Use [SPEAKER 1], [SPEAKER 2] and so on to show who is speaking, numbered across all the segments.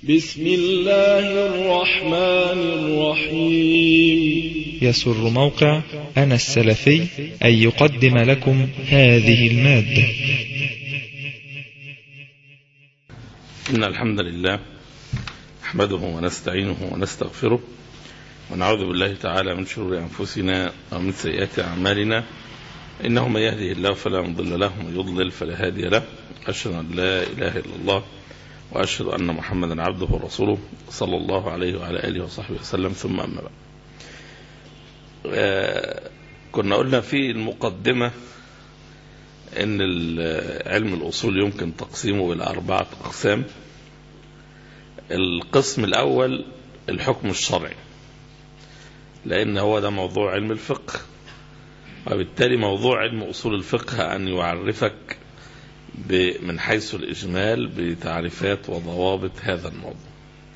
[SPEAKER 1] بسم الله الرحمن الرحيم
[SPEAKER 2] يسر موقع أنا السلفي أن يقدم لكم هذه المادة
[SPEAKER 3] إن الحمد لله نحمده ونستعينه ونستغفره ونعوذ بالله تعالى من شرور أنفسنا ومن سيئات أعمالنا إنه من يهده الله فلا مضل له ومن يضلل فلا هادي له أشهد أن لا إله إلا الله وأشهد أن محمدا عبده ورسوله صلى الله عليه وعلى آله وصحبه وسلم ثم أما بعد آه كنا قلنا في المقدمة أن علم الأصول يمكن تقسيمه إلى أربعة أقسام القسم الأول الحكم الشرعي لأن هو ده موضوع علم الفقه وبالتالي موضوع علم أصول الفقه أن يعرفك من حيث الإجمال بتعريفات وضوابط هذا الموضوع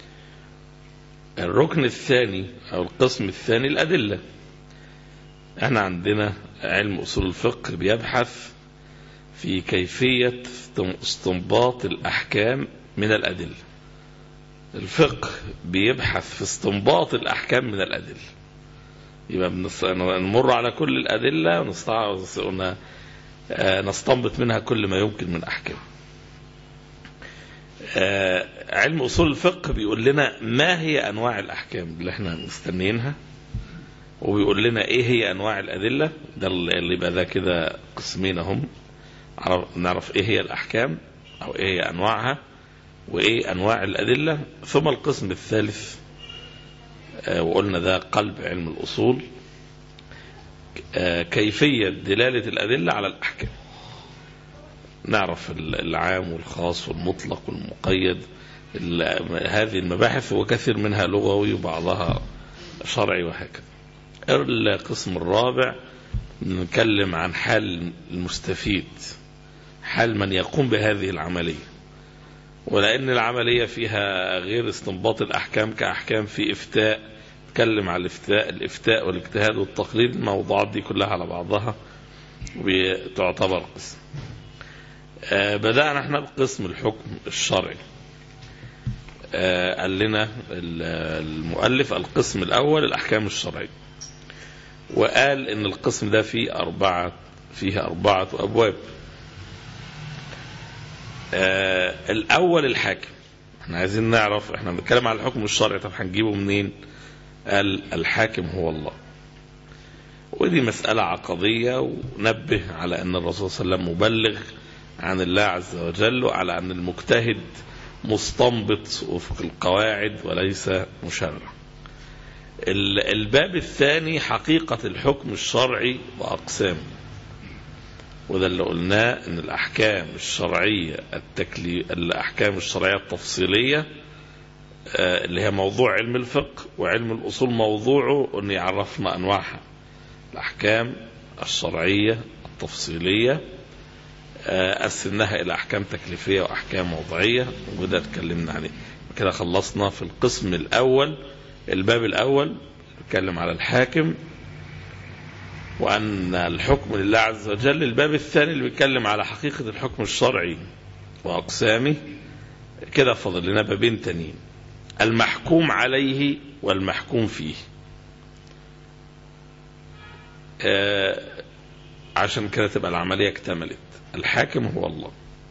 [SPEAKER 3] الركن الثاني أو القسم الثاني الأدلة احنا عندنا علم أصول الفقه بيبحث في كيفية استنباط الأحكام من الأدلة الفقه بيبحث في استنباط الأحكام من الأدلة يبقى نمر على كل الأدلة ونستنبط منها كل ما يمكن من أحكام علم أصول الفقه بيقول لنا ما هي أنواع الأحكام اللي احنا مستنيينها وبيقول لنا ايه هي أنواع الأدلة ده اللي يبقى ده كده قسمين هم نعرف ايه هي الأحكام أو ايه هي أنواعها وايه أنواع الأدلة ثم القسم الثالث وقلنا ده قلب علم الأصول كيفية دلالة الأدلة على الأحكام نعرف العام والخاص والمطلق والمقيد هذه المباحث وكثير منها لغوي وبعضها شرعي وهكذا القسم الرابع نتكلم عن حال المستفيد حال من يقوم بهذه العملية ولأن العملية فيها غير استنباط الأحكام كأحكام في إفتاء نتكلم عن الإفتاء الإفتاء والاجتهاد والتقليد الموضوعات دي كلها على بعضها وتعتبر قسم آه بدأنا احنا بقسم الحكم الشرعي آه قال لنا المؤلف القسم الأول الأحكام الشرعية وقال ان القسم ده فيه أربعة فيه أربعة أبواب آه الأول الحاكم احنا عايزين نعرف احنا بنتكلم على الحكم الشرعي طب هنجيبه منين قال الحاكم هو الله ودي مسألة عقدية ونبه على أن الرسول صلى الله عليه وسلم مبلغ عن الله عز وجل وعلى أن المجتهد مستنبط وفق القواعد وليس مشرع الباب الثاني حقيقة الحكم الشرعي وأقسامه وده اللي قلناه ان الاحكام الشرعيه التكلي الاحكام الشرعيه التفصيليه اللي هي موضوع علم الفقه وعلم الاصول موضوعه ان يعرفنا انواعها الاحكام الشرعيه التفصيليه قسمناها الى احكام تكليفيه واحكام وضعيه وده اتكلمنا عليه كده خلصنا في القسم الاول الباب الاول نتكلم على الحاكم وأن الحكم لله عز وجل الباب الثاني اللي بيتكلم على حقيقة الحكم الشرعي وأقسامه كده فضل لنا بابين تانيين المحكوم عليه والمحكوم فيه آه عشان كده تبقى العملية اكتملت الحاكم هو الله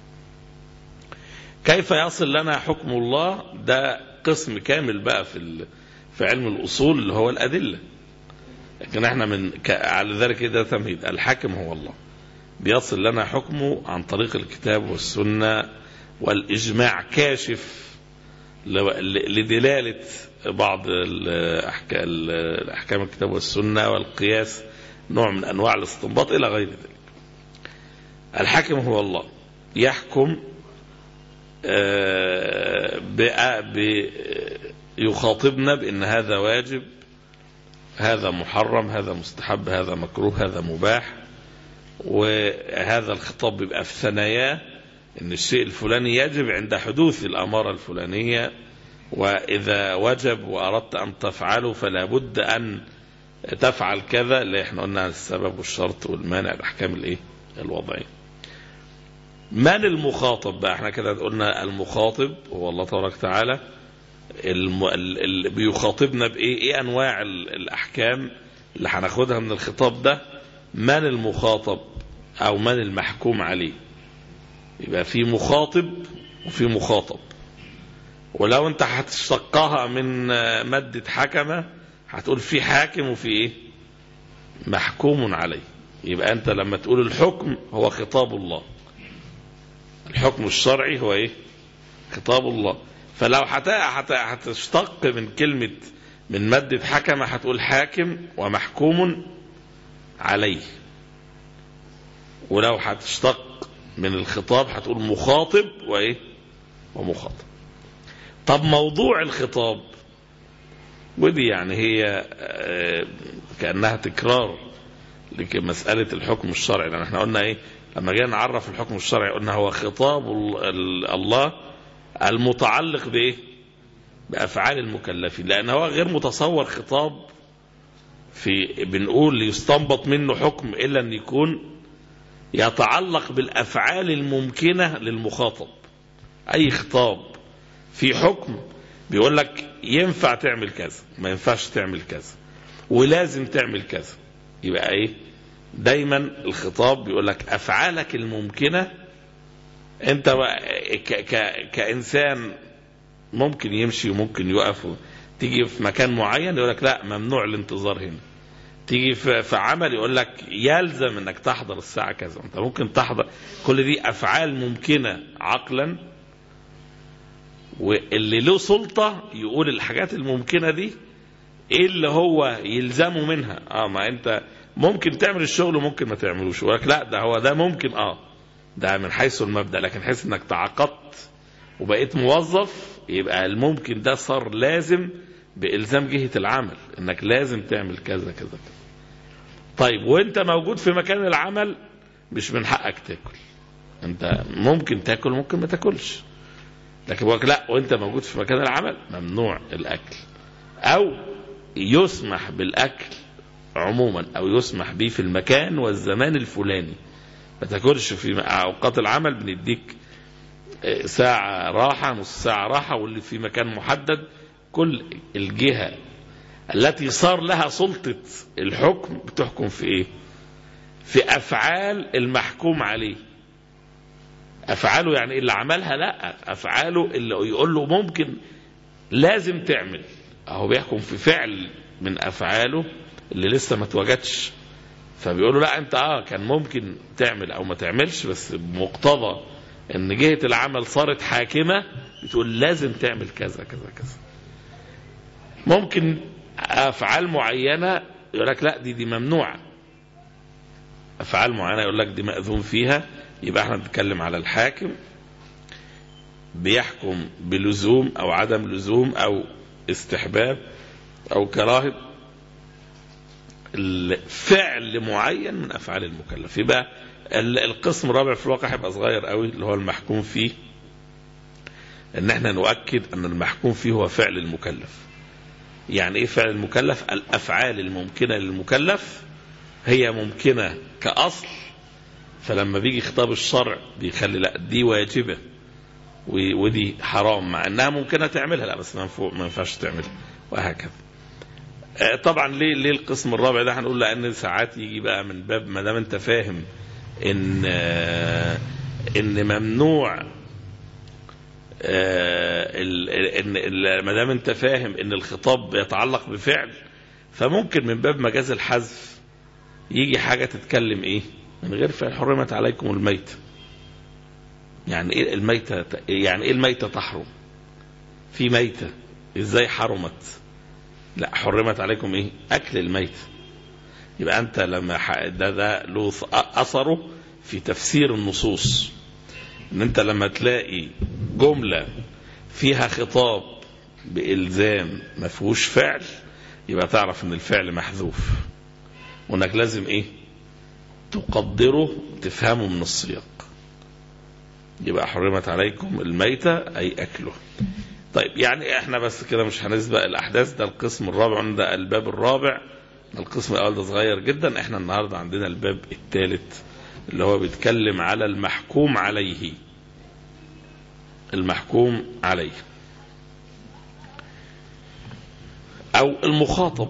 [SPEAKER 3] كيف يصل لنا حكم الله ده قسم كامل بقى في في علم الأصول اللي هو الأدلة لكن احنا من ك... على ذلك ده تمهيد الحاكم هو الله بيصل لنا حكمه عن طريق الكتاب والسنة والإجماع كاشف لدلالة بعض الأحكام, الأحكام الكتاب والسنة والقياس نوع من أنواع الاستنباط إلى غير ذلك الحاكم هو الله يحكم يخاطبنا بأن هذا واجب هذا محرم هذا مستحب هذا مكروه هذا مباح وهذا الخطاب بيبقى في ثناياه ان الشيء الفلاني يجب عند حدوث الاماره الفلانيه واذا وجب واردت ان تفعله فلا بد ان تفعل كذا اللي احنا قلنا السبب والشرط والمانع الاحكام الايه الوضعيه من المخاطب بقى احنا كده قلنا المخاطب هو الله تبارك وتعالى الم... ال... ال... بيخاطبنا بايه ايه انواع ال... الاحكام اللي هناخدها من الخطاب ده من المخاطب او من المحكوم عليه يبقى في مخاطب وفي مخاطب ولو انت هتشتقها من مادة حكمة هتقول في حاكم وفي ايه محكوم عليه يبقى انت لما تقول الحكم هو خطاب الله الحكم الشرعي هو ايه خطاب الله فلو حت... حت... هتشتق من كلمة من مادة حكمة هتقول حاكم ومحكوم عليه ولو هتشتق من الخطاب هتقول مخاطب وايه ومخاطب طب موضوع الخطاب ودي يعني هي كأنها تكرار لمسألة الحكم الشرعي لأن احنا قلنا ايه لما جينا نعرف الحكم الشرعي قلنا هو خطاب الله المتعلق بايه بأفعال المكلفين لأن هو غير متصور خطاب في بنقول يستنبط منه حكم إلا أن يكون يتعلق بالأفعال الممكنة للمخاطب أي خطاب في حكم بيقول لك ينفع تعمل كذا ما ينفعش تعمل كذا ولازم تعمل كذا يبقى ايه دايما الخطاب بيقول لك افعالك الممكنه انت ك ك كانسان ممكن يمشي وممكن يقف تيجي في مكان معين يقول لك لا ممنوع الانتظار هنا تيجي في, في عمل يقول لك يلزم انك تحضر الساعه كذا انت ممكن تحضر كل دي افعال ممكنه عقلا واللي له سلطه يقول الحاجات الممكنه دي ايه اللي هو يلزمه منها اه ما انت ممكن تعمل الشغل وممكن ما تعملوش يقول لك لا ده هو ده ممكن اه ده من حيث المبدا لكن حيث انك تعاقدت وبقيت موظف يبقى الممكن ده صار لازم بالزام جهه العمل انك لازم تعمل كذا كذا كذا طيب وانت موجود في مكان العمل مش من حقك تاكل انت ممكن تاكل ممكن ما تاكلش لكن بقولك لا وانت موجود في مكان العمل ممنوع الاكل او يسمح بالاكل عموما او يسمح به في المكان والزمان الفلاني ما تاكلش في اوقات العمل بنديك ساعة راحة نص ساعة راحة واللي في مكان محدد كل الجهة التي صار لها سلطة الحكم بتحكم في ايه في افعال المحكوم عليه افعاله يعني اللي عملها لا افعاله اللي يقول له ممكن لازم تعمل اهو بيحكم في فعل من افعاله اللي لسه ما اتوجدش فبيقول له لا انت اه كان ممكن تعمل او ما تعملش بس بمقتضى ان جهه العمل صارت حاكمه بتقول لازم تعمل كذا كذا كذا ممكن افعال معينه يقول لك لا دي دي ممنوعه افعال معينه يقول لك دي ماذون فيها يبقى احنا بنتكلم على الحاكم بيحكم بلزوم او عدم لزوم او استحباب او كراهه الفعل معين من افعال المكلف يبقى القسم الرابع في الواقع هيبقى صغير قوي اللي هو المحكوم فيه ان احنا نؤكد ان المحكوم فيه هو فعل المكلف يعني ايه فعل المكلف الافعال الممكنه للمكلف هي ممكنه كاصل فلما بيجي خطاب الشرع بيخلي لا دي واجبه ودي حرام مع انها ممكنه تعملها لا بس ما ينفعش تعملها وهكذا طبعا ليه ليه القسم الرابع ده هنقول لان ساعات يجي بقى من باب ما دام انت فاهم ان ان ممنوع ان ما دام انت فاهم ان الخطاب يتعلق بفعل فممكن من باب مجاز الحذف يجي حاجه تتكلم ايه من غير فعل حرمت عليكم الميت يعني ايه الميتة يعني ايه الميتة تحرم في ميتة ازاي حرمت لا حرمت عليكم ايه اكل الميت يبقى انت لما ده ده له اثره في تفسير النصوص ان انت لما تلاقي جملة فيها خطاب بإلزام ما فيهوش فعل يبقى تعرف ان الفعل محذوف وانك لازم ايه تقدره تفهمه من السياق يبقى حرمت عليكم الميتة أي أكله طيب يعني احنا بس كده مش هنسبق الأحداث ده القسم الرابع ده الباب الرابع القسم الأول ده صغير جدا احنا النهاردة عندنا الباب الثالث اللي هو بيتكلم على المحكوم عليه المحكوم عليه أو المخاطب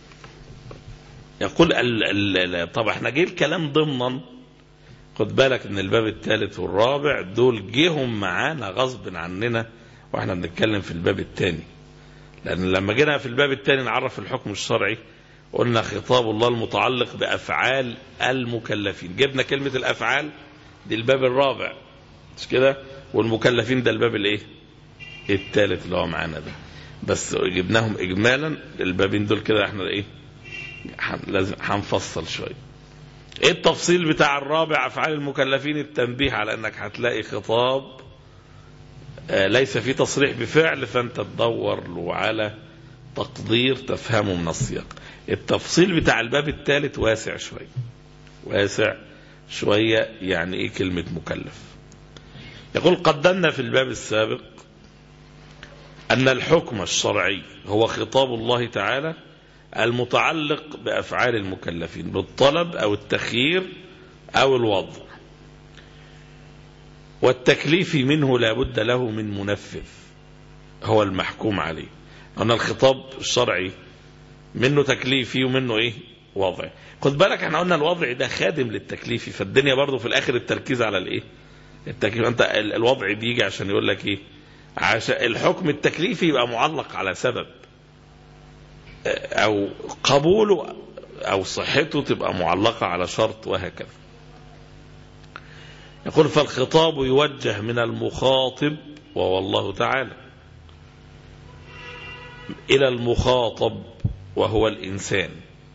[SPEAKER 3] يقول ال ال طب احنا جه الكلام ضمنا خد بالك ان الباب الثالث والرابع دول جيهم معانا غصب عننا واحنا بنتكلم في الباب الثاني لان لما جينا في الباب الثاني نعرف الحكم الشرعي قلنا خطاب الله المتعلق بافعال المكلفين جبنا كلمه الافعال دي الباب الرابع مش كده والمكلفين ده الباب الايه الثالث اللي هو معانا ده بس جبناهم اجمالا البابين دول كده احنا ايه لازم هنفصل شويه ايه التفصيل بتاع الرابع افعال المكلفين التنبيه على انك هتلاقي خطاب آه ليس فيه تصريح بفعل فانت تدور له على تقدير تفهمه من السياق التفصيل بتاع الباب الثالث واسع شويه واسع شويه يعني ايه كلمه مكلف يقول قدمنا في الباب السابق ان الحكم الشرعي هو خطاب الله تعالى المتعلق بافعال المكلفين بالطلب او التخيير او الوضع والتكليف منه لا بد له من منفذ هو المحكوم عليه ان الخطاب الشرعي منه تكليفي ومنه ايه وضعي خد بالك احنا قلنا الوضع ده خادم للتكليفي فالدنيا برضه في الاخر التركيز على الايه التكليف انت الوضع بيجي عشان يقول لك ايه عشان الحكم التكليفي يبقى معلق على سبب او قبوله او صحته تبقى معلقة على شرط وهكذا يقول فالخطاب يوجه من المخاطب وهو الله تعالى الى المخاطب وهو الانسان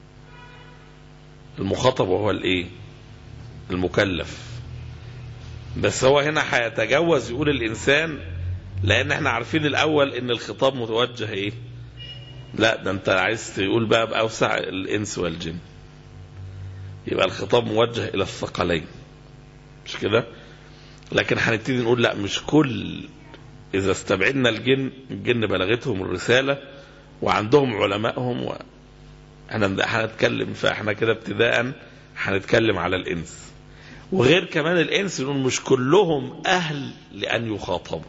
[SPEAKER 3] المخاطب وهو الايه المكلف بس هو هنا هيتجوز يقول الانسان لان احنا عارفين الاول ان الخطاب متوجه ايه لا ده انت عايز تقول بقى باوسع الانس والجن يبقى الخطاب موجه الى الثقلين مش كده لكن هنبتدي نقول لا مش كل اذا استبعدنا الجن الجن بلغتهم الرساله وعندهم علمائهم و... احنا هنتكلم فاحنا كده ابتداء هنتكلم على الانس وغير كمان الانس نقول مش كلهم اهل لان يخاطبوا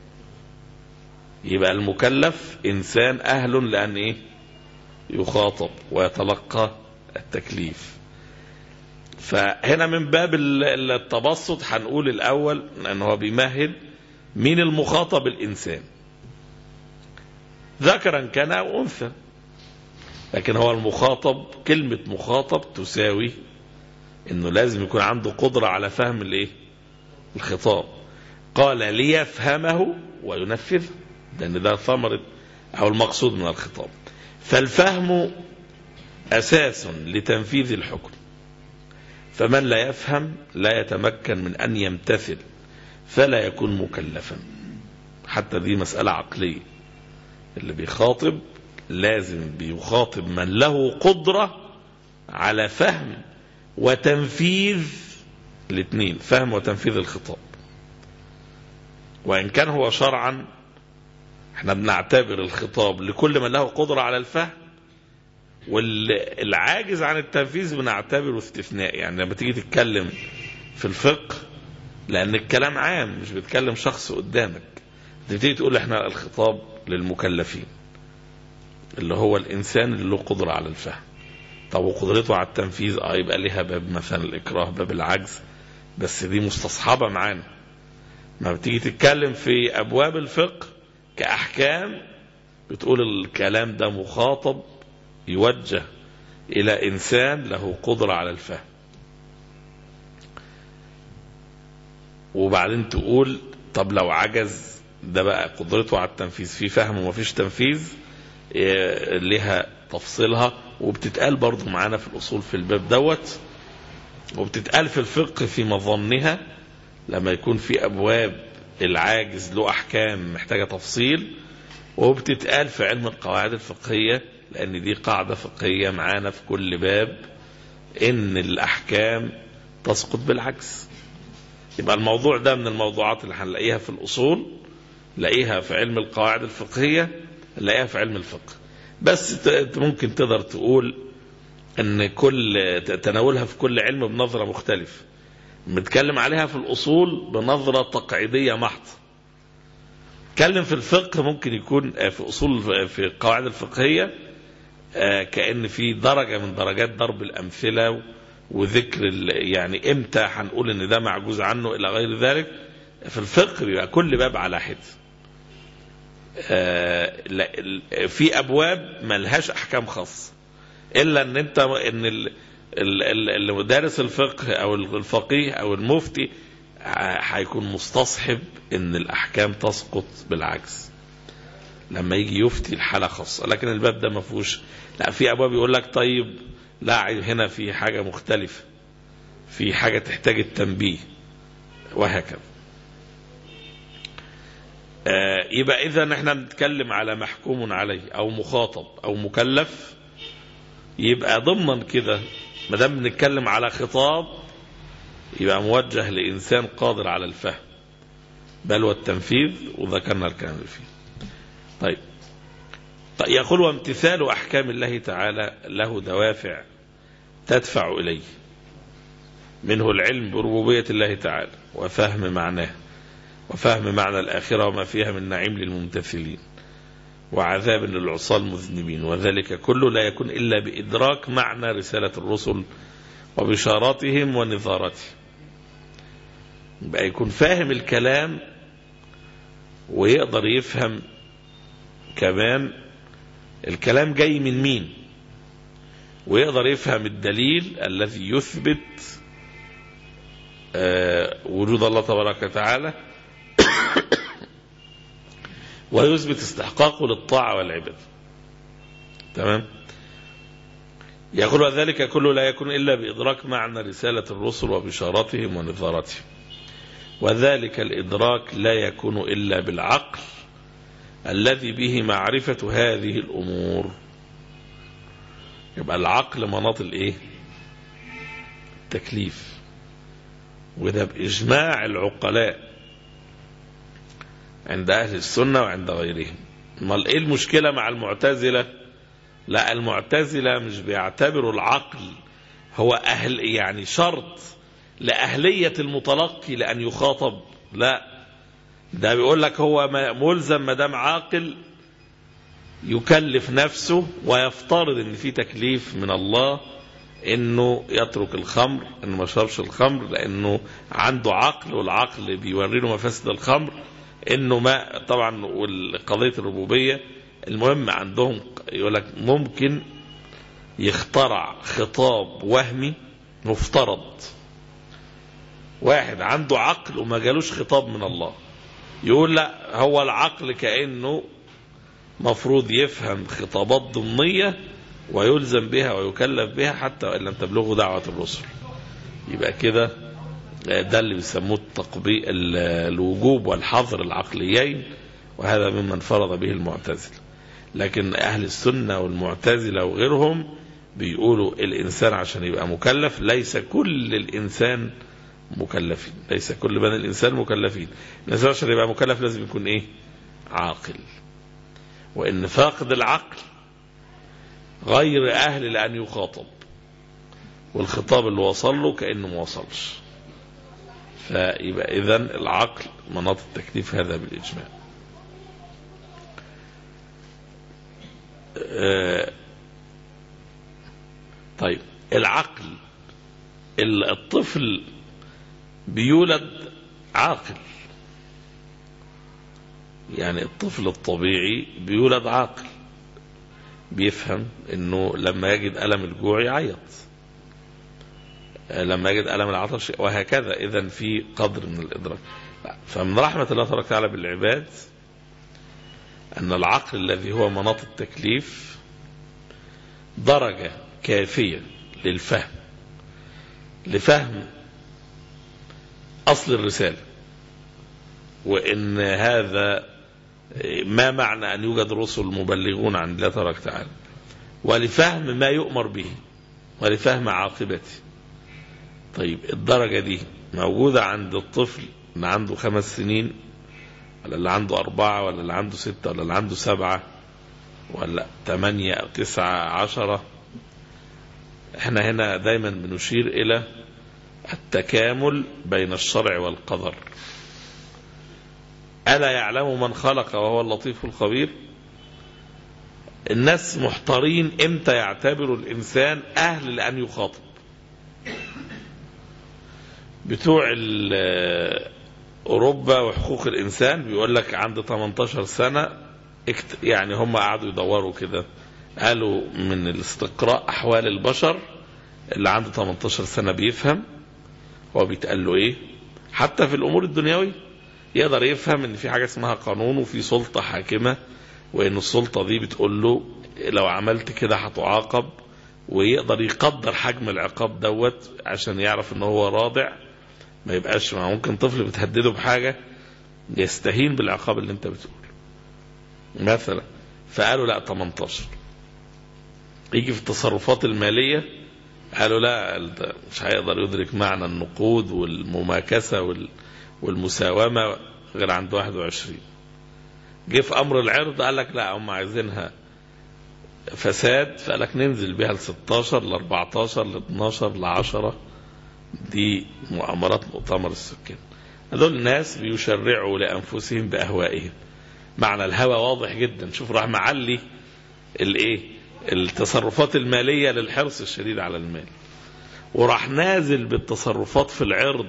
[SPEAKER 3] يبقى المكلف انسان اهل لان ايه يخاطب ويتلقى التكليف فهنا من باب التبسط هنقول الاول ان هو بيمهد مين المخاطب الانسان ذكرا كان او انثى لكن هو المخاطب كلمة مخاطب تساوي انه لازم يكون عنده قدرة على فهم الايه الخطاب قال ليفهمه وينفذه لأن ده ثمرة أو المقصود من الخطاب فالفهم أساس لتنفيذ الحكم فمن لا يفهم لا يتمكن من أن يمتثل فلا يكون مكلفا حتى دي مسألة عقلية اللي بيخاطب لازم بيخاطب من له قدرة على فهم وتنفيذ الاثنين فهم وتنفيذ الخطاب وإن كان هو شرعا احنا بنعتبر الخطاب لكل من له قدرة على الفهم والعاجز عن التنفيذ بنعتبره استثناء يعني لما تيجي تتكلم في الفقه لأن الكلام عام مش بتكلم شخص قدامك تبتدي تقول احنا الخطاب للمكلفين اللي هو الإنسان اللي له قدرة على الفهم طب وقدرته على التنفيذ اه يبقى ليها باب مثلا الإكراه باب العجز بس دي مستصحبة معانا ما بتيجي تتكلم في أبواب الفقه كأحكام بتقول الكلام ده مخاطب يوجه إلى إنسان له قدرة على الفهم وبعدين تقول طب لو عجز ده بقى قدرته على التنفيذ في فهم ومفيش تنفيذ لها تفصيلها وبتتقال برضو معانا في الأصول في الباب دوت وبتتقال في الفقه في مظنها لما يكون في أبواب العاجز له أحكام محتاجة تفصيل وبتتقال في علم القواعد الفقهية لأن دي قاعدة فقهية معانا في كل باب إن الأحكام تسقط بالعكس يبقى الموضوع ده من الموضوعات اللي هنلاقيها في الأصول نلاقيها في علم القواعد الفقهية نلاقيها في علم الفقه بس ممكن تقدر تقول ان كل تناولها في كل علم بنظرة مختلفة بنتكلم عليها في الأصول بنظرة تقعيدية محض تكلم في الفقه ممكن يكون في أصول في القواعد الفقهية آه، كأن في درجة من درجات ضرب الأمثلة وذكر ال- يعني امتى هنقول ان ده معجوز عنه الى غير ذلك في الفقه بيبقى كل باب على حد آه، لا- ال- في ابواب ملهاش احكام خاصه الا ان انت ان ال- ال- ال- اللي دارس الفقه او الفقيه او المفتي ه- هيكون مستصحب ان الاحكام تسقط بالعكس لما يجي يفتي الحاله خاصه لكن الباب ده ما فيهوش لا في ابواب يقول لك طيب لا هنا في حاجه مختلفه في حاجه تحتاج التنبيه وهكذا آه، يبقى اذا احنا بنتكلم على محكوم عليه او مخاطب او مكلف يبقى ضمن كده ما دام بنتكلم على خطاب يبقى موجه لانسان قادر على الفهم بل والتنفيذ وذكرنا الكلام فيه طيب طيب يقول وامتثال احكام الله تعالى له دوافع تدفع اليه منه العلم بربوبيه الله تعالى وفهم معناه وفهم معنى الآخرة وما فيها من نعيم للممتثلين وعذاب للعصاة المذنبين وذلك كله لا يكون إلا بإدراك معنى رسالة الرسل وبشاراتهم ونظارتهم يبقى يكون فاهم الكلام ويقدر يفهم كمان الكلام جاي من مين ويقدر يفهم الدليل الذي يثبت آه، وجود الله تبارك وتعالى ويثبت استحقاقه للطاعة والعبادة تمام يقول وذلك كله لا يكون إلا بإدراك معنى رسالة الرسل وبشارتهم ونظارتهم وذلك الإدراك لا يكون إلا بالعقل الذي به معرفة هذه الأمور يبقى العقل مناط الإيه التكليف وده بإجماع العقلاء عند أهل السنة وعند غيرهم امال إيه المشكلة مع المعتزلة لا المعتزلة مش بيعتبروا العقل هو أهل يعني شرط لأهلية المتلقي لأن يخاطب لا ده بيقول لك هو ملزم ما دام عاقل يكلف نفسه ويفترض ان في تكليف من الله انه يترك الخمر انه ما يشربش الخمر لانه عنده عقل والعقل بيوري له مفاسد الخمر انه ما طبعا والقضيه الربوبيه المهم عندهم يقول لك ممكن يخترع خطاب وهمي مفترض واحد عنده عقل وما جالوش خطاب من الله يقول لا هو العقل كانه مفروض يفهم خطابات ضمنيه ويلزم بها ويكلف بها حتى وان لم تبلغه دعوه الرسل يبقى كده ده اللي بيسموه التقبيل الوجوب والحظر العقليين وهذا ممن فرض به المعتزله لكن اهل السنه والمعتزله وغيرهم بيقولوا الانسان عشان يبقى مكلف ليس كل الانسان مكلفين ليس كل بني الانسان مكلفين الانسان عشان يبقى مكلف لازم يكون ايه عاقل وان فاقد العقل غير اهل لان يخاطب والخطاب اللي وصل له كانه ما وصلش فيبقى اذا العقل مناط التكليف هذا بالاجماع آه طيب العقل الطفل بيولد عاقل يعني الطفل الطبيعي بيولد عاقل بيفهم انه لما يجد الم الجوع يعيط لما يجد الم العطش وهكذا اذا في قدر من الادراك فمن رحمه الله تبارك وتعالى بالعباد ان العقل الذي هو مناط التكليف درجه كافيه للفهم لفهم اصل الرساله وان هذا ما معنى ان يوجد رسل مبلغون عن الله تبارك وتعالى ولفهم ما يؤمر به ولفهم عاقبته طيب الدرجه دي موجوده عند الطفل اللي عنده خمس سنين ولا اللي عنده أربعة ولا اللي عنده ستة ولا اللي عنده سبعة ولا ثمانية أو تسعة عشرة احنا هنا دايما بنشير إلى التكامل بين الشرع والقدر ألا يعلم من خلق وهو اللطيف الخبير الناس محتارين امتى يعتبر الانسان اهل لان يخاطب بتوع ال- اوروبا وحقوق الانسان بيقول لك عند 18 سنه اكت- يعني هم قعدوا يدوروا كده قالوا من الاستقراء احوال البشر اللي عنده 18 سنه بيفهم هو بيتقال له ايه حتى في الامور الدنيويه يقدر يفهم ان في حاجه اسمها قانون وفي سلطه حاكمه وان السلطه دي بتقول له لو عملت كده هتعاقب ويقدر يقدر حجم العقاب دوت عشان يعرف ان هو راضع ما يبقاش ما ممكن طفل بتهدده بحاجه يستهين بالعقاب اللي انت بتقوله مثلا فقالوا لا 18 يجي في التصرفات الماليه قالوا لا ده مش هيقدر يدرك معنى النقود والمماكسه وال والمساومه غير عند 21 جه في امر العرض قال لك لا هم عايزينها فساد فقال لك ننزل بها ل 16 ل 14 ل 12 ل 10 دي مؤامرات مؤتمر السكان هذول ناس بيشرعوا لانفسهم باهوائهم معنى الهوى واضح جدا شوف راح معلي الايه التصرفات الماليه للحرص الشديد على المال وراح نازل بالتصرفات في العرض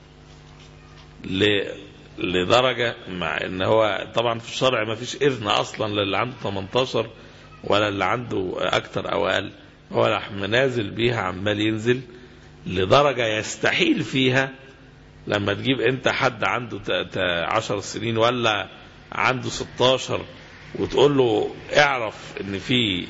[SPEAKER 3] ل لدرجه مع ان هو طبعا في الشرع ما فيش اذن اصلا للي عنده 18 ولا اللي عنده اكتر او اقل هو راح نازل بيها عمال ينزل لدرجه يستحيل فيها لما تجيب انت حد عنده 10 سنين ولا عنده 16 وتقول له اعرف ان في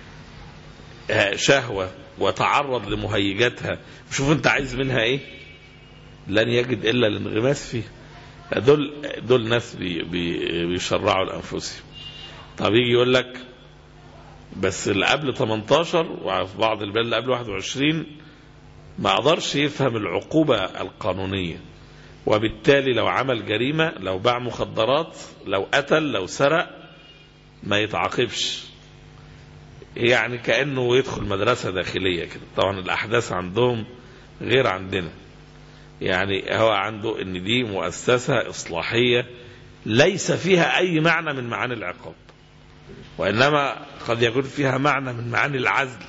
[SPEAKER 3] شهوه وتعرض لمهيجاتها وشوف انت عايز منها ايه لن يجد الا الانغماس فيها دول دول ناس بي بي بيشرعوا لانفسهم طب يجي يقول لك بس اللي قبل 18 وفي بعض البلاد اللي قبل 21 ما قدرش يفهم العقوبة القانونية وبالتالي لو عمل جريمة لو باع مخدرات لو قتل لو سرق ما يتعاقبش يعني كأنه يدخل مدرسة داخلية كده طبعا الأحداث عندهم غير عندنا يعني هو عنده ان دي مؤسسة اصلاحية ليس فيها اي معنى من معاني العقاب وانما قد يكون فيها معنى من معاني العزل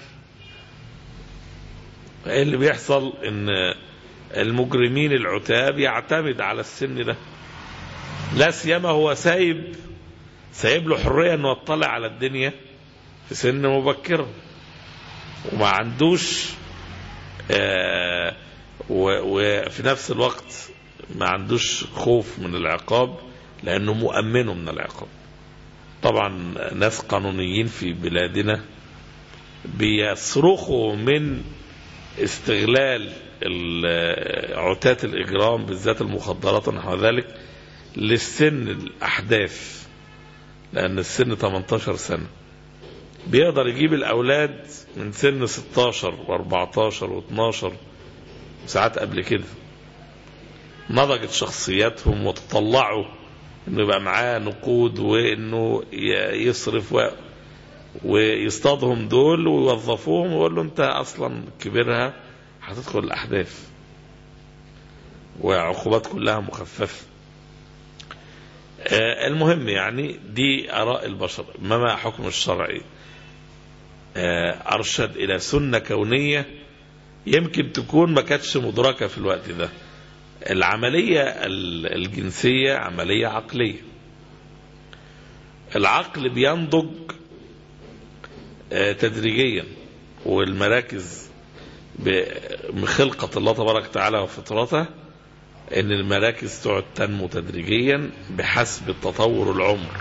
[SPEAKER 3] ايه اللي بيحصل ان المجرمين العتاب يعتمد على السن ده لا سيما هو سايب سايب له حريه انه يطلع على الدنيا في سن مبكره وما عندوش آه وفي نفس الوقت ما عندوش خوف من العقاب لانه مؤمنه من العقاب طبعا ناس قانونيين في بلادنا بيصرخوا من استغلال عتاة الإجرام بالذات المخدرات ونحو ذلك للسن الأحداث لأن السن 18 سنة بيقدر يجيب الأولاد من سن 16 و14 و12 ساعات قبل كده نضجت شخصياتهم وتطلعوا انه يبقى معاه نقود وانه يصرف و... ويصطادهم دول ويوظفوهم ويقول له انت اصلا كبرها هتدخل الاحداث وعقوبات كلها مخففه آه المهم يعني دي اراء البشر ما حكم الشرعي آه ارشد الى سنه كونيه يمكن تكون ما كانتش مدركه في الوقت ده العمليه الجنسيه عمليه عقليه العقل بينضج تدريجيا والمراكز بخلقة الله تبارك وتعالى وفطرته ان المراكز تقعد تنمو تدريجيا بحسب التطور العمر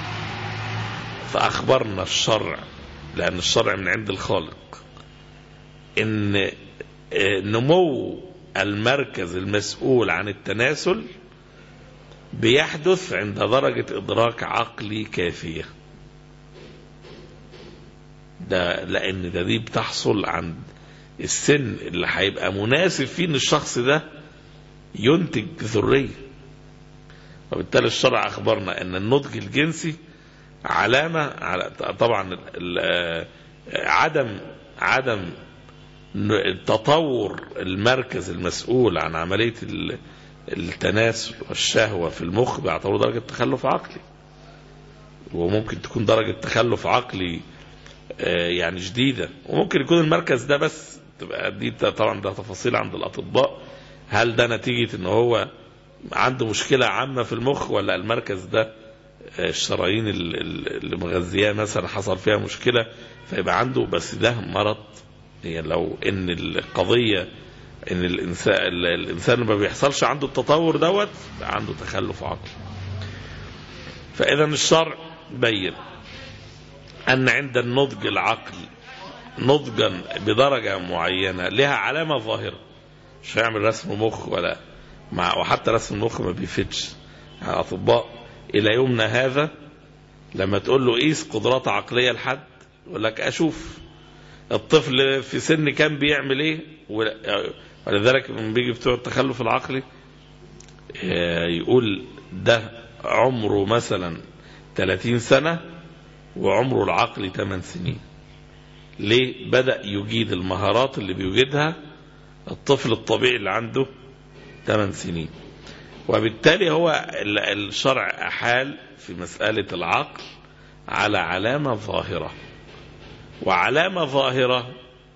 [SPEAKER 3] فاخبرنا الشرع لان الشرع من عند الخالق ان نمو المركز المسؤول عن التناسل بيحدث عند درجة إدراك عقلي كافية ده لأن ده دي بتحصل عند السن اللي هيبقى مناسب فيه إن الشخص ده ينتج ذرية وبالتالي الشرع أخبرنا أن النضج الجنسي علامة على طبعا عدم عدم تطور المركز المسؤول عن عملية التناسل والشهوة في المخ بيعتبروا درجة تخلف عقلي وممكن تكون درجة تخلف عقلي آه، يعني جديدة وممكن يكون المركز ده بس تبقى دي طبعا ده تفاصيل عند الأطباء هل ده نتيجة ان هو عنده مشكلة عامة في المخ ولا المركز ده آه، الشرايين ال- ال- اللي مغذياه مثلا حصل فيها مشكلة فيبقى عنده بس ده مرض يعني لو ان القضية ان الانسان الانسان ما بيحصلش عنده التطور دوت بقى عنده تخلف عقلي فاذا الشرع بين ان عند النضج العقل نضجا بدرجة معينة لها علامة ظاهرة مش هيعمل رسم مخ ولا مع وحتى رسم المخ ما بيفيدش يعني الاطباء الى يومنا هذا لما تقول له قيس قدرات عقليه لحد يقول لك اشوف الطفل في سن كام بيعمل ايه ول- ولذلك لما بيجي بتوع التخلف العقلي آه، يقول ده عمره مثلا 30 سنه وعمره العقلي 8 سنين ليه بدأ يجيد المهارات اللي بيوجدها الطفل الطبيعي اللي عنده 8 سنين وبالتالي هو ال- الشرع أحال في مسألة العقل على علامة ظاهرة وعلامة ظاهرة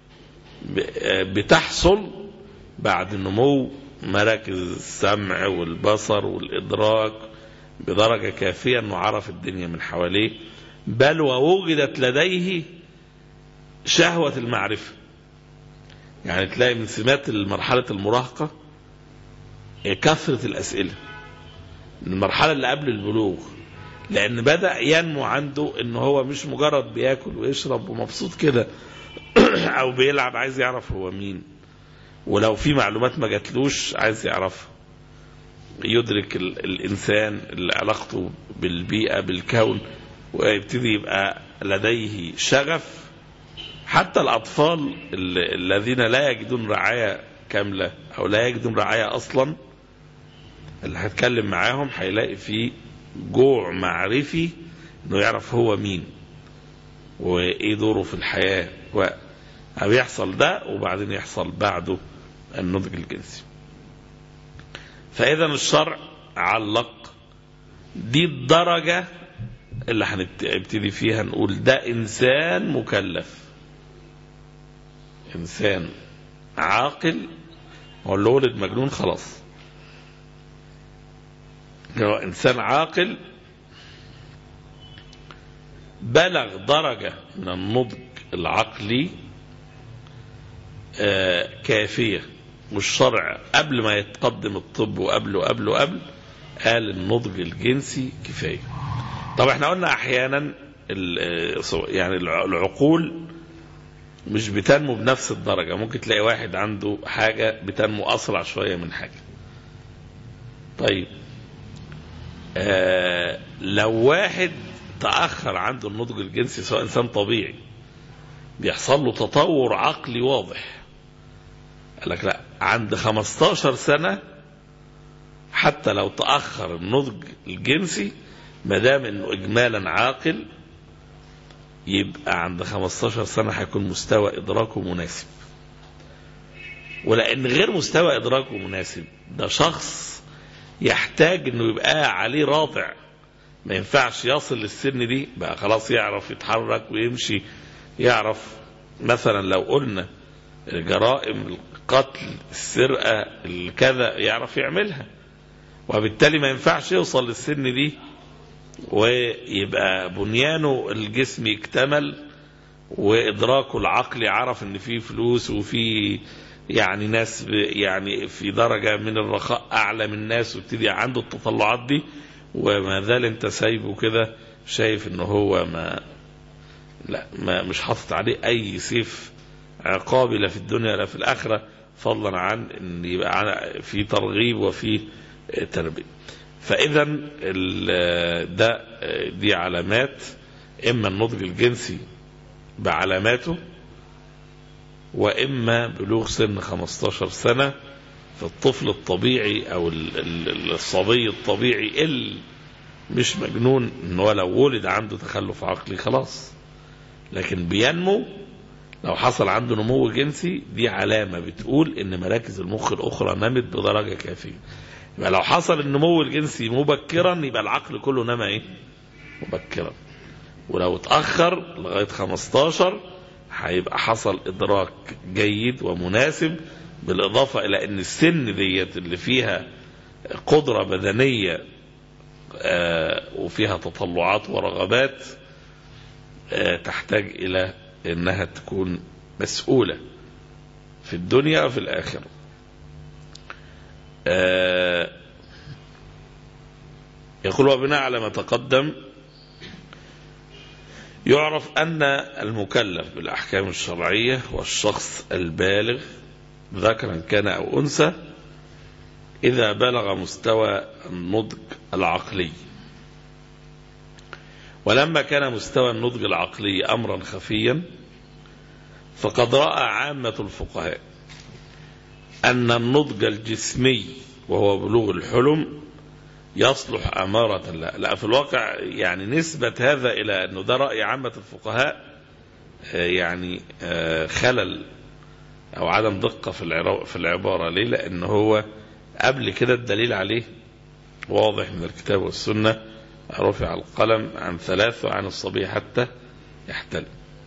[SPEAKER 3] ب- بتحصل بعد نمو مراكز السمع والبصر والإدراك بدرجة كافية أنه عرف الدنيا من حواليه بل ووجدت لديه شهوة المعرفة يعني تلاقي من سمات مرحلة المراهقة كثرة الأسئلة المرحلة اللي قبل البلوغ لأن بدأ ينمو عنده إن هو مش مجرد بياكل ويشرب ومبسوط كده أو بيلعب عايز يعرف هو مين ولو في معلومات ما جاتلوش عايز يعرفها يدرك ال- الإنسان اللي علاقته بالبيئة بالكون ويبتدي يبقى لديه شغف حتى الأطفال ال- الذين لا يجدون رعاية كاملة أو لا يجدون رعاية أصلا اللي هتكلم معاهم هيلاقي فيه جوع معرفي انه يعرف هو مين وايه دوره في الحياة و أو يحصل ده وبعدين يحصل بعده النضج الجنسي فإذا الشرع علق دي الدرجة اللي هنبتدي فيها نقول ده إنسان مكلف إنسان عاقل هو اللي ولد مجنون خلاص هو إنسان عاقل بلغ درجة من النضج العقلي آه، كافية والشرع قبل ما يتقدم الطب وقبله وقبله قبل قال النضج الجنسي كفاية طب احنا قلنا احيانا ال- يعني العقول مش بتنمو بنفس الدرجة ممكن تلاقي واحد عنده حاجة بتنمو أسرع شوية من حاجة طيب آه لو واحد تأخر عنده النضج الجنسي سواء إنسان طبيعي بيحصل له تطور عقلي واضح قال لك لا عند 15 سنة حتى لو تأخر النضج الجنسي ما دام انه اجمالا عاقل يبقى عند 15 سنة هيكون مستوى إدراكه مناسب ولأن غير مستوى إدراكه مناسب ده شخص يحتاج انه يبقى عليه راضع ما ينفعش يصل للسن دي بقى خلاص يعرف يتحرك ويمشي يعرف مثلا لو قلنا جرائم القتل السرقة الكذا يعرف يعملها وبالتالي ما ينفعش يوصل للسن دي ويبقى بنيانه الجسمي اكتمل وادراكه العقلي عرف ان في فلوس وفي يعني ناس ب- يعني في درجة من الرخاء أعلى من الناس وابتدي عنده التطلعات دي وما زال أنت سايبه كده شايف إن هو ما لا ما مش حاطط عليه أي سيف عقابي لا في الدنيا لا في الآخرة فضلا عن إن يبقى ع- في ترغيب وفي تربية فإذا ال- ده دي علامات إما النضج الجنسي بعلاماته وإما بلوغ سن 15 سنة في الطفل الطبيعي أو ال- ال- الصبي الطبيعي اللي مش مجنون إن هو لو ولد عنده تخلف عقلي خلاص لكن بينمو لو حصل عنده نمو جنسي دي علامة بتقول إن مراكز المخ الأخرى نمت بدرجة كافية يبقى لو حصل النمو الجنسي مبكرا يبقى العقل كله نما إيه؟ مبكرا ولو اتأخر لغاية 15 هيبقى حصل إدراك جيد ومناسب بالإضافة إلى أن السن ديت اللي فيها قدرة بدنية آه، وفيها تطلعات ورغبات آه، تحتاج إلى أنها تكون مسؤولة في الدنيا وفي الآخرة آه، يقول وبناء على ما تقدم يعرف أن المكلف بالأحكام الشرعية والشخص البالغ ذكرا كان أو أنثى إذا بلغ مستوى النضج العقلي ولما كان مستوى النضج العقلي أمرا خفيا فقد رأى عامة الفقهاء أن النضج الجسمي وهو بلوغ الحلم يصلح أمارة لا لا في الواقع يعني نسبة هذا إلى أنه ده رأي عامة الفقهاء آه، يعني آه، خلل أو عدم دقة في العرا- في العبارة ليه لأن هو قبل كده الدليل عليه واضح من الكتاب والسنة رفع القلم عن ثلاث وعن الصبي حتى يحتلم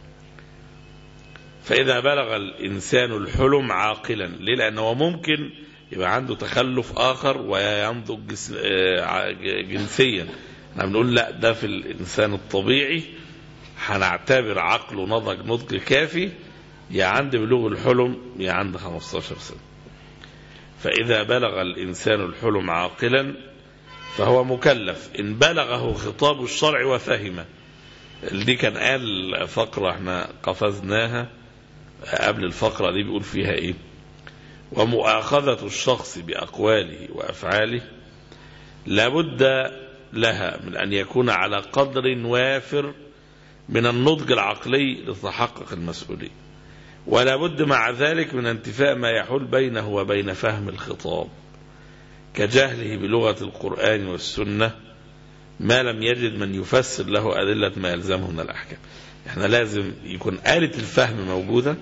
[SPEAKER 3] فإذا بلغ الإنسان الحلم عاقلا ليه لأنه ممكن يبقى عنده تخلف آخر وينضج جس- آه، ع- جنسيا احنا بنقول لا ده في الإنسان الطبيعي هنعتبر عقله نضج نضج كافي يا عند بلوغ الحلم يا عند 15 سنة فإذا بلغ الإنسان الحلم عاقلا فهو مكلف إن بلغه خطاب الشرع وفهمه دي كان قال فقرة احنا قفزناها قبل الفقرة دي بيقول فيها ايه ومؤاخذة الشخص بأقواله وأفعاله لابد لها من أن يكون على قدر وافر من النضج العقلي لتحقق المسؤولية ولا بد مع ذلك من انتفاء ما يحول بينه وبين فهم الخطاب كجهله بلغة القرآن والسنة ما لم يجد من يفسر له أدلة ما يلزمه من الأحكام احنا لازم يكون آلة الفهم موجودة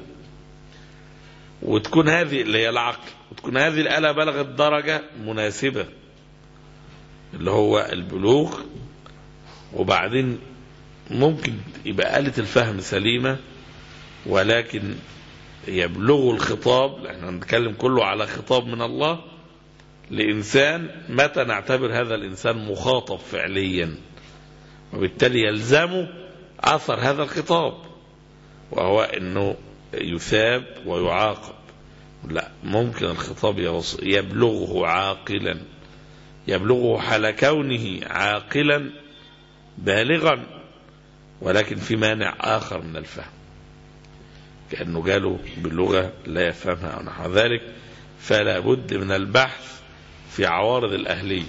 [SPEAKER 3] وتكون هذه اللي هي العقل وتكون هذه الآلة بلغت درجة مناسبة اللي هو البلوغ وبعدين ممكن يبقى آلة الفهم سليمة ولكن يبلغ الخطاب احنا هنتكلم كله على خطاب من الله لإنسان متى نعتبر هذا الإنسان مخاطب فعليا وبالتالي يلزمه أثر هذا الخطاب وهو أنه يثاب ويعاقب لا ممكن الخطاب يوص- يبلغه عاقلا يبلغه حال كونه عاقلا بالغا ولكن في مانع آخر من الفهم كأنه جاله بلغة لا يفهمها أو نحو ذلك فلا بد من البحث في عوارض الأهلية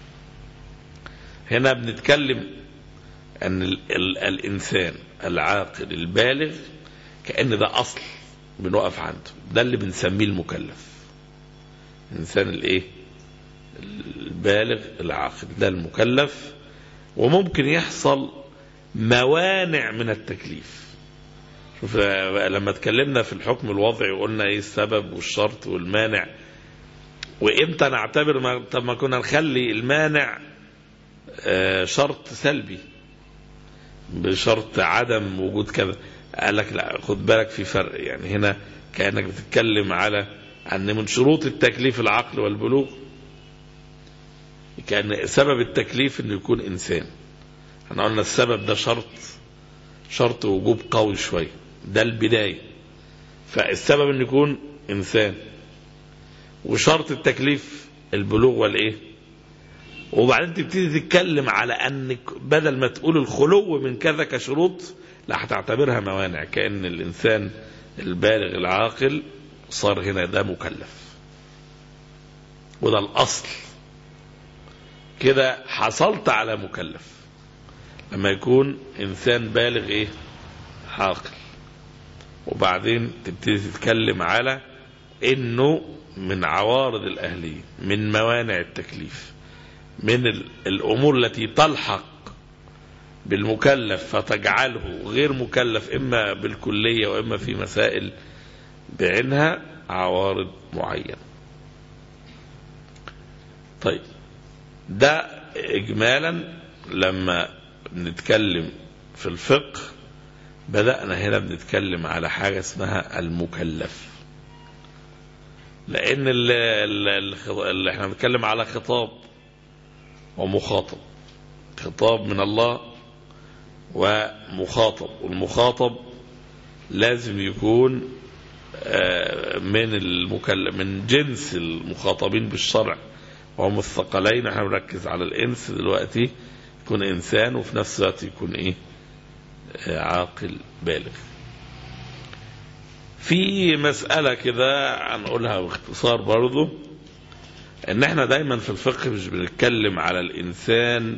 [SPEAKER 3] هنا بنتكلم أن ال ال الإنسان العاقل البالغ كأن ده أصل بنقف عنده ده اللي بنسميه المكلف الإنسان الإيه البالغ العاقل ده المكلف وممكن يحصل موانع من التكليف شوف لما اتكلمنا في الحكم الوضعي وقلنا ايه السبب والشرط والمانع وامتى نعتبر ما طب ما كنا نخلي المانع آه، شرط سلبي بشرط عدم وجود كذا قال لك لا خد بالك في فرق يعني هنا كانك بتتكلم على ان من شروط التكليف العقل والبلوغ كان سبب التكليف انه يكون انسان احنا قلنا السبب ده شرط شرط وجوب قوي شويه ده البدايه فالسبب انه يكون انسان وشرط التكليف البلوغ والايه وبعدين تبتدي تتكلم على انك بدل ما تقول الخلو من كذا كشروط لا هتعتبرها موانع كان الانسان البالغ العاقل صار هنا ده مكلف وده الاصل كده حصلت على مكلف لما يكون انسان بالغ ايه عاقل وبعدين تبتدي تتكلم على انه من عوارض الاهليه من موانع التكليف من ال- الامور التي تلحق بالمكلف فتجعله غير مكلف اما بالكليه واما في مسائل بعينها عوارض معينه. طيب ده اجمالا لما نتكلم في الفقه بدأنا هنا بنتكلم على حاجة اسمها المكلف لأن اللي, اللي احنا بنتكلم على خطاب ومخاطب خطاب من الله ومخاطب والمخاطب لازم يكون من المكلف من جنس المخاطبين بالشرع وهم الثقلين احنا بنركز على الانس دلوقتي يكون انسان وفي نفس الوقت يكون ايه عاقل بالغ في مسألة كده هنقولها باختصار برضو ان احنا دايما في الفقه مش بنتكلم على الانسان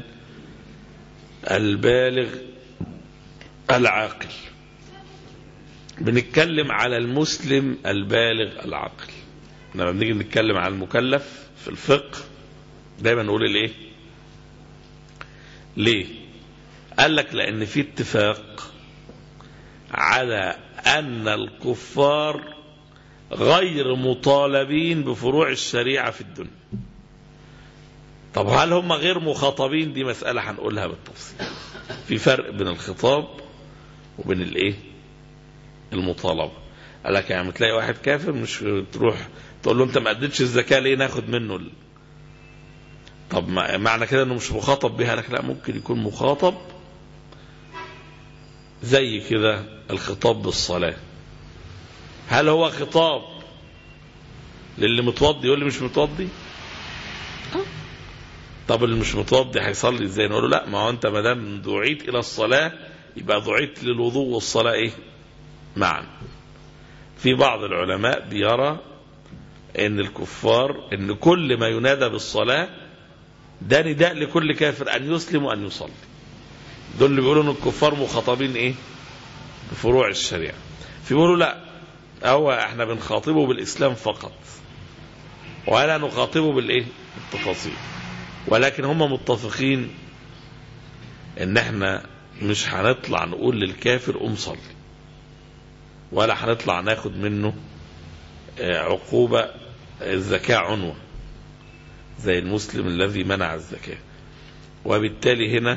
[SPEAKER 3] البالغ العاقل بنتكلم على المسلم البالغ العاقل لما بنيجي نتكلم على المكلف في الفقه دايما نقول الايه ليه قال لك لان في اتفاق على ان الكفار غير مطالبين بفروع الشريعه في الدنيا طب هل هم غير مخاطبين دي مساله هنقولها بالتفصيل في فرق بين الخطاب وبين الايه المطالبه قال لك يعني تلاقي واحد كافر مش تروح تقول له انت ما اديتش الزكاه ليه ناخد منه ال... طب ما معنى كده انه مش مخاطب بها لك لا ممكن يكون مخاطب زي كده الخطاب بالصلاه هل هو خطاب للي متوضي يقول لي مش متوضي طب اللي مش متوضي هيصلي ازاي نقول له لا ما هو انت ما دام دعيت الى الصلاه يبقى دعيت للوضوء والصلاه ايه معا في بعض العلماء بيرى ان الكفار ان كل ما ينادى بالصلاه ده نداء لكل كافر ان يسلم وان يصلي دول اللي بيقولوا ان الكفار مخاطبين ايه بفروع الشريعه في بيقولوا لا هو احنا بنخاطبه بالاسلام فقط ولا نخاطبه بالايه بالتفاصيل ولكن هم متفقين ان احنا مش هنطلع نقول للكافر قوم صلي ولا هنطلع ناخد منه عقوبة الزكاة عنوة زي المسلم الذي منع الزكاة وبالتالي هنا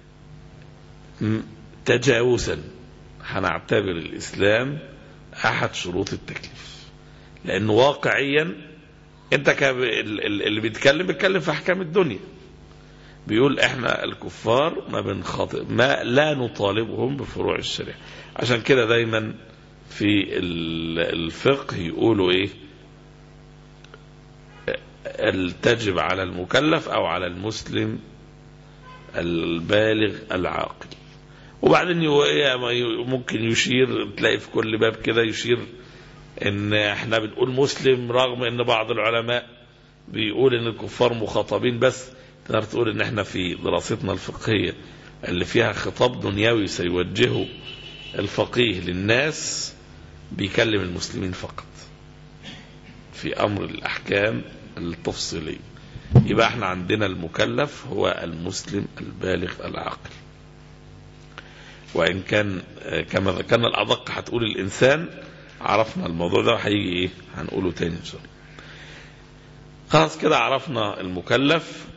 [SPEAKER 3] تجاوزا هنعتبر الإسلام أحد شروط التكليف لأنه واقعيا أنت اللي بيتكلم بيتكلم في أحكام الدنيا بيقول احنا الكفار ما بنخاطب ما لا نطالبهم بفروع الشريعه عشان كده دايما في الفقه يقولوا ايه تجب على المكلف او على المسلم البالغ العاقل وبعدين ممكن يشير تلاقي في كل باب كده يشير ان احنا بنقول مسلم رغم ان بعض العلماء بيقول ان الكفار مخاطبين بس تقدر تقول ان احنا في دراستنا الفقهيه اللي فيها خطاب دنيوي سيوجهه الفقيه للناس بيكلم المسلمين فقط في امر الاحكام التفصيليه يبقى احنا عندنا المكلف هو المسلم البالغ العاقل وان كان كما ذكرنا الادق هتقول الانسان عرفنا الموضوع ده هيجي ايه هنقوله تاني ان شاء الله خلاص كده عرفنا المكلف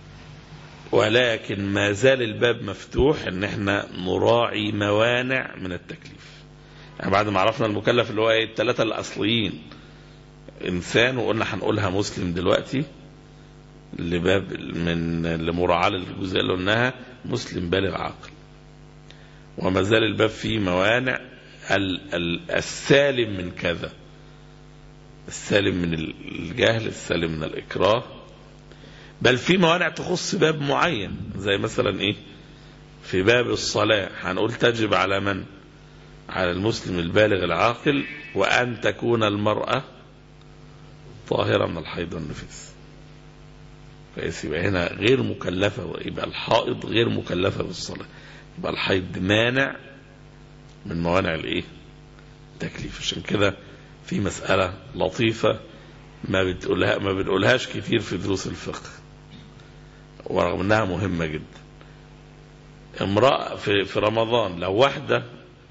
[SPEAKER 3] ولكن ما زال الباب مفتوح ان احنا نراعي موانع من التكليف يعني بعد ما عرفنا المكلف اللي هو ايه الثلاثه الاصليين انسان وقلنا هنقولها مسلم دلوقتي لباب من لمراعاه للجزئيه اللي قلناها مسلم بالغ عاقل وما زال الباب فيه موانع السالم من كذا السالم من الجهل السالم من الاكراه بل في موانع تخص باب معين زي مثلا ايه في باب الصلاة هنقول تجب على من على المسلم البالغ العاقل وأن تكون المرأة طاهرة من الحيض والنفاس فإذا يبقى هنا غير مكلفة يبقى الحائض غير مكلفة بالصلاة يبقى الحيض مانع من موانع الايه التكليف عشان كده في مسألة لطيفة ما بتقولها ما بنقولهاش كتير في دروس الفقه ورغم انها مهمه جدا امراه في في رمضان لو واحده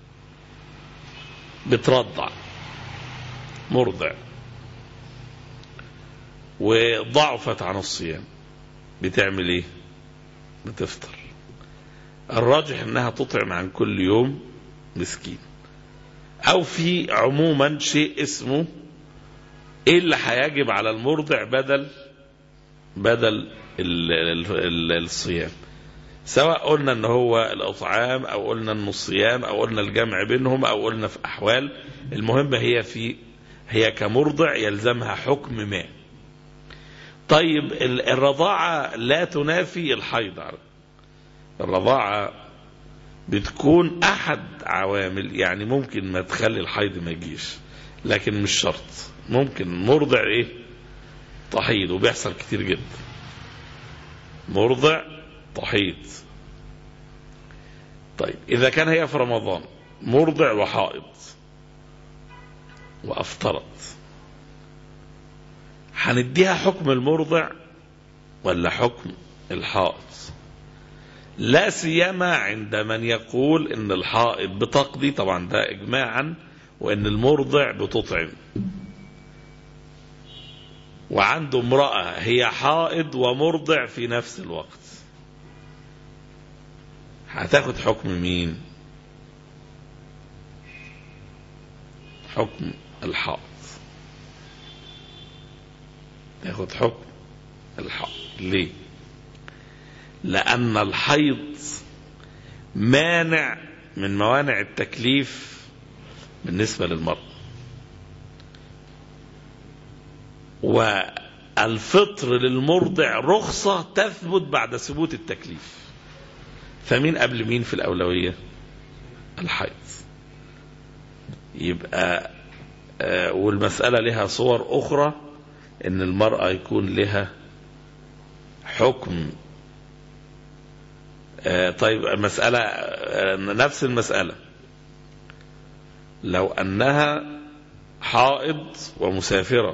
[SPEAKER 3] بترضع مرضع وضعفت عن الصيام بتعمل ايه بتفطر الراجح انها تطعم عن كل يوم مسكين او في عموما شيء اسمه ايه اللي هيجب على المرضع بدل بدل ال ال ال الصيام سواء قلنا ان هو الاطعام او قلنا انه الصيام او قلنا الجمع بينهم او قلنا في احوال المهم هي في هي كمرضع يلزمها حكم ما طيب الرضاعة لا تنافي الحيض الرضاعة بتكون احد عوامل يعني ممكن ما تخلي الحيض ما يجيش لكن مش شرط ممكن مرضع ايه تحيض وبيحصل كتير جدا مرضع تحيض طيب اذا كان هي في رمضان مرضع وحائض وافطرت هنديها حكم المرضع ولا حكم الحائض لا سيما عند من يقول ان الحائض بتقضي طبعا ده اجماعا وان المرضع بتطعم وعنده امرأة هي حائض ومرضع في نفس الوقت هتاخد حكم مين حكم الحائض تاخد حكم الحائض ليه لأن الحيض مانع من موانع التكليف بالنسبة للمرأة والفطر للمرضع رخصة تثبت بعد ثبوت التكليف فمين قبل مين في الأولوية الحيض يبقى آه والمسألة لها صور أخرى إن المرأة يكون لها حكم آه طيب المسألة آه نفس المسألة لو أنها حائض ومسافرة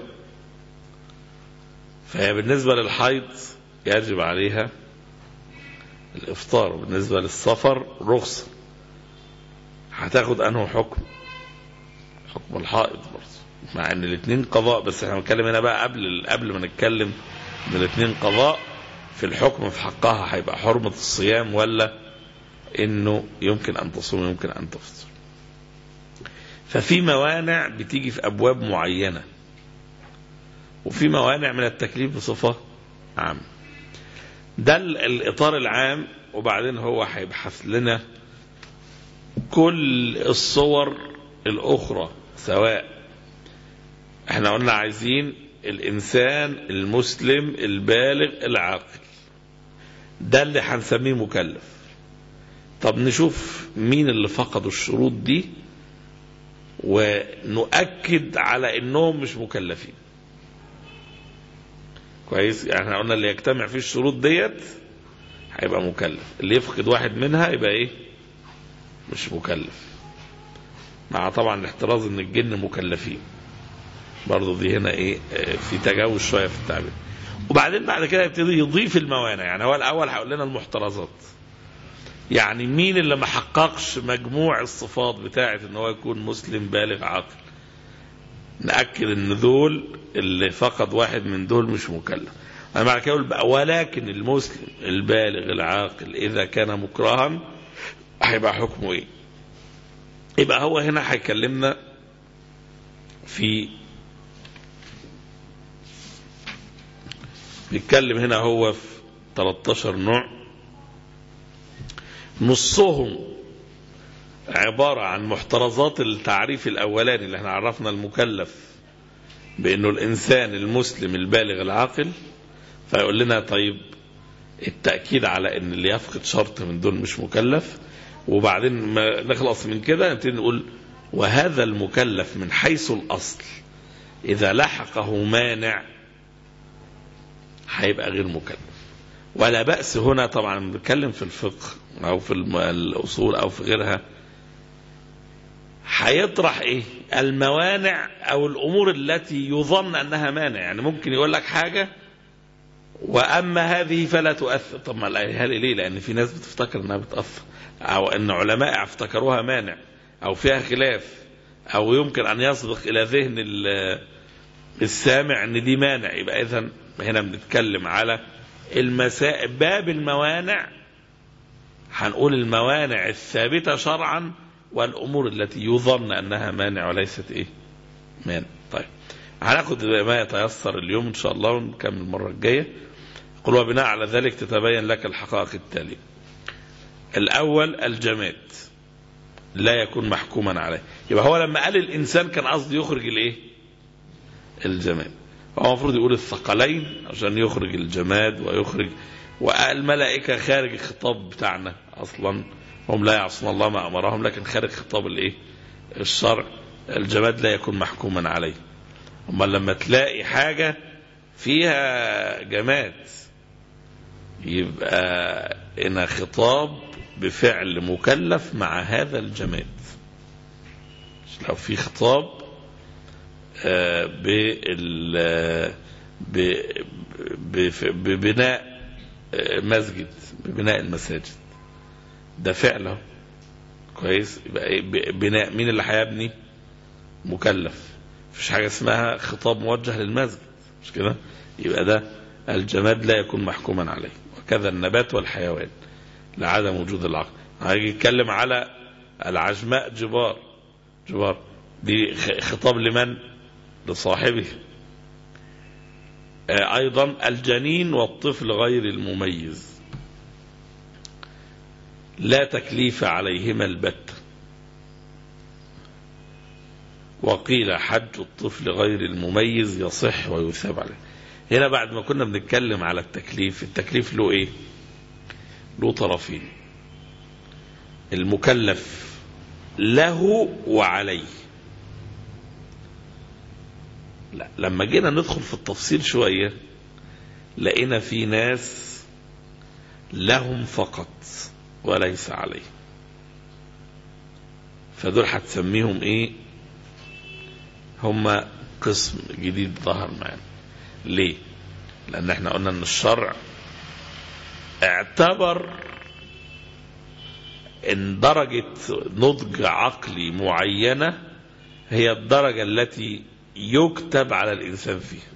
[SPEAKER 3] فهي بالنسبة للحيض يجب عليها الإفطار بالنسبة للسفر رخصة هتاخد أنه حكم حكم الحائض برضه مع ان الاثنين قضاء بس احنا بنتكلم هنا بقى قبل قبل ما نتكلم ان الاثنين قضاء في الحكم في حقها هيبقى حرمة الصيام ولا انه يمكن ان تصوم يمكن ان تفطر ففي موانع بتيجي في ابواب معينه وفي موانع من التكليف بصفه عامه ده الاطار العام وبعدين هو هيبحث لنا كل الصور الاخرى سواء احنا قلنا عايزين الانسان المسلم البالغ العاقل ده اللي هنسميه مكلف طب نشوف مين اللي فقدوا الشروط دي ونؤكد على انهم مش مكلفين كويس يعني احنا قلنا اللي يجتمع فيه الشروط ديت هيبقى مكلف اللي يفقد واحد منها يبقى ايه مش مكلف مع طبعا الاحتراز ان الجن مكلفين برضه دي هنا ايه في تجاوز شويه في التعبير وبعدين بعد كده يبتدي يضيف الموانع يعني هو الاول هيقول لنا المحترزات يعني مين اللي ما حققش مجموع الصفات بتاعه ان هو يكون مسلم بالغ عاقل ناكد ان دول اللي فقد واحد من دول مش مكلف انا بعد كده بقى ولكن المسلم البالغ العاقل اذا كان مكرها هيبقى حكمه ايه يبقى هو هنا هيكلمنا في بيتكلم هنا هو في 13 نوع نصهم عبارة عن محترزات التعريف الأولاني اللي احنا عرفنا المكلف بأنه الإنسان المسلم البالغ العاقل فيقول لنا طيب التأكيد على أن اللي يفقد شرط من دول مش مكلف وبعدين ما نخلص من كده نبتدي نقول وهذا المكلف من حيث الأصل إذا لحقه مانع هيبقى غير مكلف ولا بأس هنا طبعا بنتكلم في الفقه أو في الأصول أو في غيرها هيطرح إيه الموانع أو الأمور التي يظن أنها مانع يعني ممكن يقول لك حاجة وأما هذه فلا تؤثر طب ما هل ليه لأن في ناس بتفتكر أنها بتأثر أو أن علماء افتكروها مانع أو فيها خلاف أو يمكن أن يسبق إلى ذهن السامع أن دي مانع يبقى إذا هنا بنتكلم على المسائل باب الموانع هنقول الموانع الثابتة شرعا والأمور التي يظن أنها مانع وليست إيه مانع طيب هناخد ما يتيسر اليوم إن شاء الله ونكمل المرة الجاية قل وبناء على ذلك تتبين لك الحقائق التالية الأول الجماد لا يكون محكوما عليه يبقى هو لما قال الإنسان كان قصده يخرج الإيه الجماد هو المفروض يقول الثقلين عشان يخرج الجماد ويخرج والملائكة خارج الخطاب بتاعنا أصلا هم لا يعصون الله ما أمرهم لكن خارج خطاب الإيه الشرع الجماد لا يكون محكوما عليه أما لما تلاقي حاجة فيها جماد يبقى هنا خطاب بفعل مكلف مع هذا الجماد لو في خطاب آه، بال ب- ب- ببناء آه، مسجد ببناء المساجد ده فعله كويس يبقى إيه؟ ب- بناء مين اللي هيبني مكلف مفيش حاجه اسمها خطاب موجه للمسجد مش كده يبقى ده الجماد لا يكون محكوما عليه وكذا النبات والحيوان لعدم وجود العقل هيجي يتكلم على العجماء جبار جبار دي خ- خطاب لمن لصاحبه آه، ايضا الجنين والطفل غير المميز لا تكليف عليهما البتة وقيل حج الطفل غير المميز يصح ويثاب عليه هنا بعد ما كنا بنتكلم على التكليف التكليف له ايه له طرفين المكلف له وعليه لا لما جينا ندخل في التفصيل شوية لقينا في ناس لهم فقط وليس عليه فدول هتسميهم ايه هم قسم جديد ظهر معانا ليه لان احنا قلنا ان الشرع اعتبر ان درجة نضج عقلي معينة هي الدرجة التي يكتب على الإنسان فيها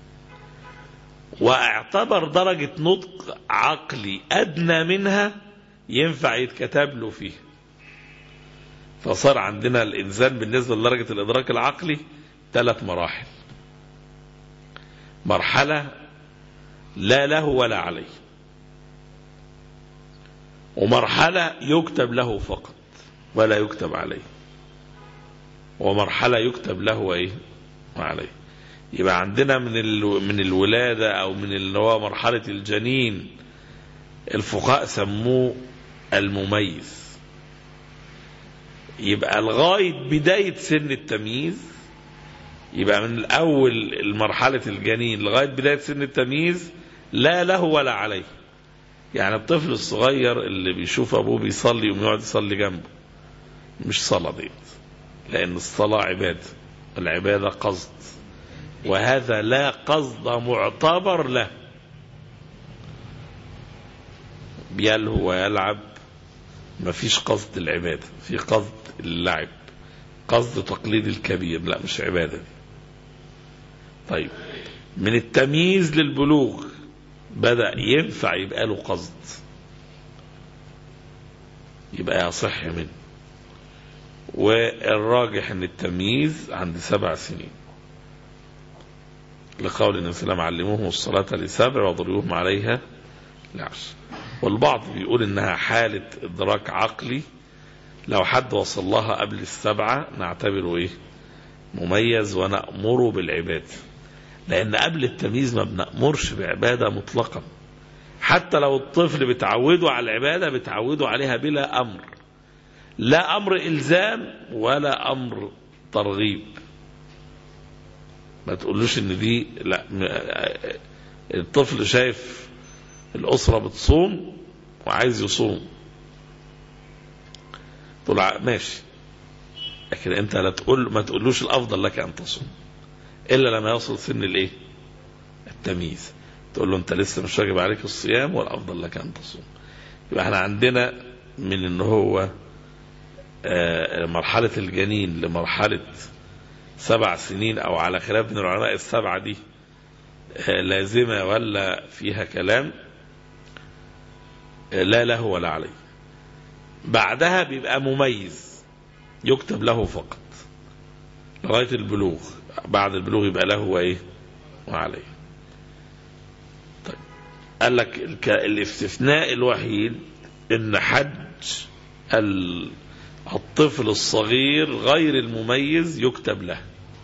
[SPEAKER 3] واعتبر درجة نطق عقلي أدنى منها ينفع يتكتب له فيها فصار عندنا الإنسان بالنسبة لدرجة الإدراك العقلي ثلاث مراحل مرحلة لا له ولا عليه ومرحلة يكتب له فقط ولا يكتب عليه ومرحلة يكتب له وإيه وعليه يبقى عندنا من ال- من الولادة أو من اللي هو مرحلة الجنين الفقهاء سموه المميز يبقى لغاية بداية سن التمييز يبقى من الأول مرحلة الجنين لغاية بداية سن التمييز لا له ولا عليه يعني الطفل الصغير اللي بيشوف أبوه بيصلي ويقعد يصلي جنبه مش صلاة ديت لأن الصلاة عبادة العبادة قصد وهذا لا قصد معتبر له بيلهو ويلعب مفيش قصد العبادة في قصد اللعب قصد تقليد الكبير لا مش عبادة دي طيب من التمييز للبلوغ بدأ ينفع يبقى له قصد يبقى يصح منه والراجح ان التمييز عند سبع سنين لقول النبي صلى الله عليه وسلم علموهم الصلاة لسبع واضربوهم عليها لعشر والبعض بيقول انها حالة ادراك عقلي لو حد وصل لها قبل السبعة نعتبره ايه مميز ونأمره بالعبادة لأن قبل التمييز ما بنأمرش بعبادة مطلقا حتى لو الطفل بتعوده على العبادة بتعوده عليها بلا أمر لا أمر إلزام ولا أمر ترغيب ما تقولوش ان دي لا م- الطفل شايف الأسرة بتصوم وعايز يصوم تقول ع- ماشي لكن انت لا تقول ما تقولوش الافضل لك ان تصوم الا لما يوصل سن الايه التمييز تقول له انت لسه مش واجب عليك الصيام والافضل لك ان تصوم يبقى احنا عندنا من ان هو آه، مرحلة الجنين لمرحلة سبع سنين او على خلاف من العلماء السبعة دي آه، لازمة ولا فيها كلام آه، لا له ولا عليه بعدها بيبقى مميز يكتب له فقط لغاية البلوغ بعد البلوغ يبقى له وإيه وعليه طيب قال لك الك- الاستثناء الوحيد ان حج ال- الطفل الصغير غير المميز يكتب له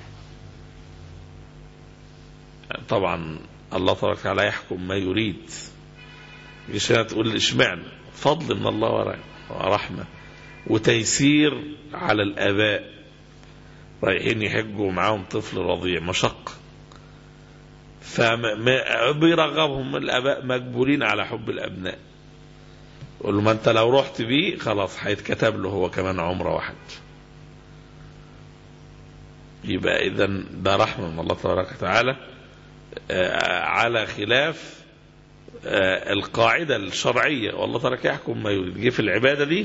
[SPEAKER 3] طبعا الله تبارك وتعالى يحكم ما يريد مش هتقول اشمعنى فضل من الله ورع- ورحمة وتيسير على الآباء رايحين يحجوا معاهم طفل رضيع مشقة فبيرغبهم الآباء مجبورين على حب الأبناء يقول له ما أنت لو رحت بيه خلاص هيتكتب له هو كمان عمرة واحد يبقى إذا ده رحمة من الله تبارك وتعالى آه، على خلاف آه، القاعدة الشرعية والله ترك يحكم ما يريد جه في العبادة دي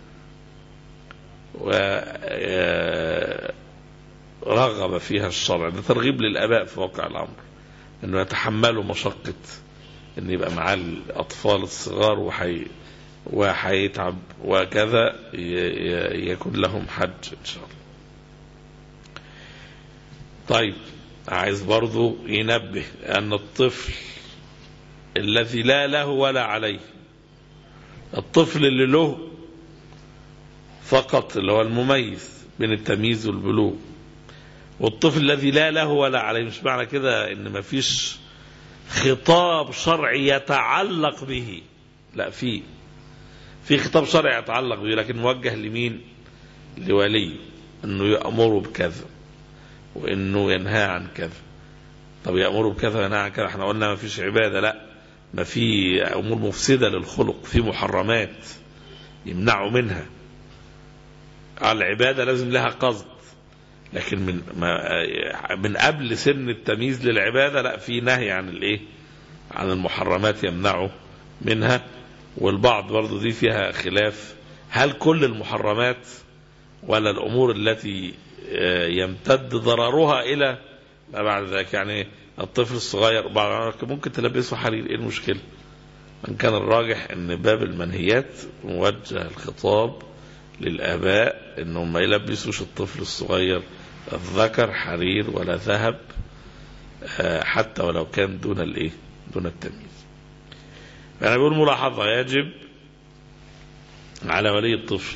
[SPEAKER 3] و آه، رغب فيها الشرع ده ترغيب للآباء في واقع الأمر أنه يتحملوا مشقة أن يبقى معاه الأطفال الصغار وحي وحيتعب وكذا ي- ي- يكون لهم حج إن شاء الله طيب عايز برضو ينبه أن الطفل الذي لا له ولا عليه الطفل اللي له فقط اللي هو المميز بين التمييز والبلوغ والطفل الذي لا له ولا عليه مش معنى كده ان مفيش خطاب شرعي يتعلق به لا في في خطاب شرعي يتعلق به لكن موجه لمين لولي انه يأمره بكذا وانه ينهى عن كذا طب يأمره بكذا وينهى عن كذا احنا قلنا ما فيش عبادة لا ما في امور مفسدة للخلق في محرمات يمنعوا منها العبادة لازم لها قصد لكن من ما من قبل سن التمييز للعبادة لا في نهي عن الايه عن المحرمات يمنعه منها والبعض برضو دي فيها خلاف هل كل المحرمات ولا الأمور التي آه، يمتد ضررها إلى ما بعد ذلك يعني الطفل الصغير بعض ممكن تلبسه حرير ايه المشكلة من كان الراجح ان باب المنهيات موجه الخطاب للآباء انهم ما يلبسوش الطفل الصغير الذكر حرير ولا ذهب آه، حتى ولو كان دون الايه دون التمييز يعني بيقول ملاحظة يجب على ولي الطفل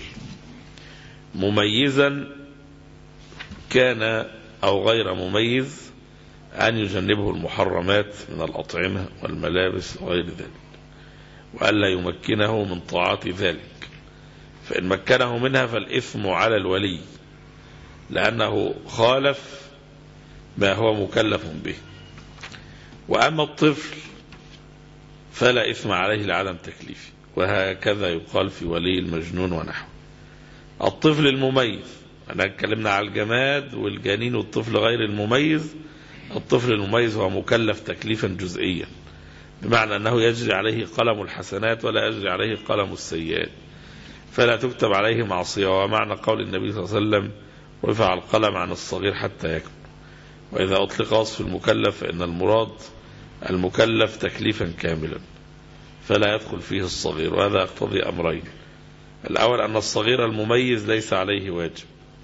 [SPEAKER 3] مميزا كان أو غير مميز أن يجنبه المحرمات من الأطعمة والملابس وغير ذلك وألا يمكنه من طاعات ذلك فإن مكنه منها فالإثم على الولي لأنه خالف ما هو مكلف به وأما الطفل فلا إثم عليه لعدم تكليفه وهكذا يقال في ولي المجنون ونحوه الطفل المميز أنا اتكلمنا على الجماد والجنين والطفل غير المميز الطفل المميز هو مكلف تكليفا جزئيا بمعنى أنه يجري عليه قلم الحسنات ولا يجري عليه قلم السيئات فلا تكتب عليه معصية ومعنى قول النبي صلى الله عليه وسلم رفع القلم عن الصغير حتى يكبر وإذا أطلق وصف المكلف فإن المراد المكلف تكليفا كاملا فلا يدخل فيه الصغير وهذا يقتضي أمرين الأول أن الصغير المميز ليس عليه واجب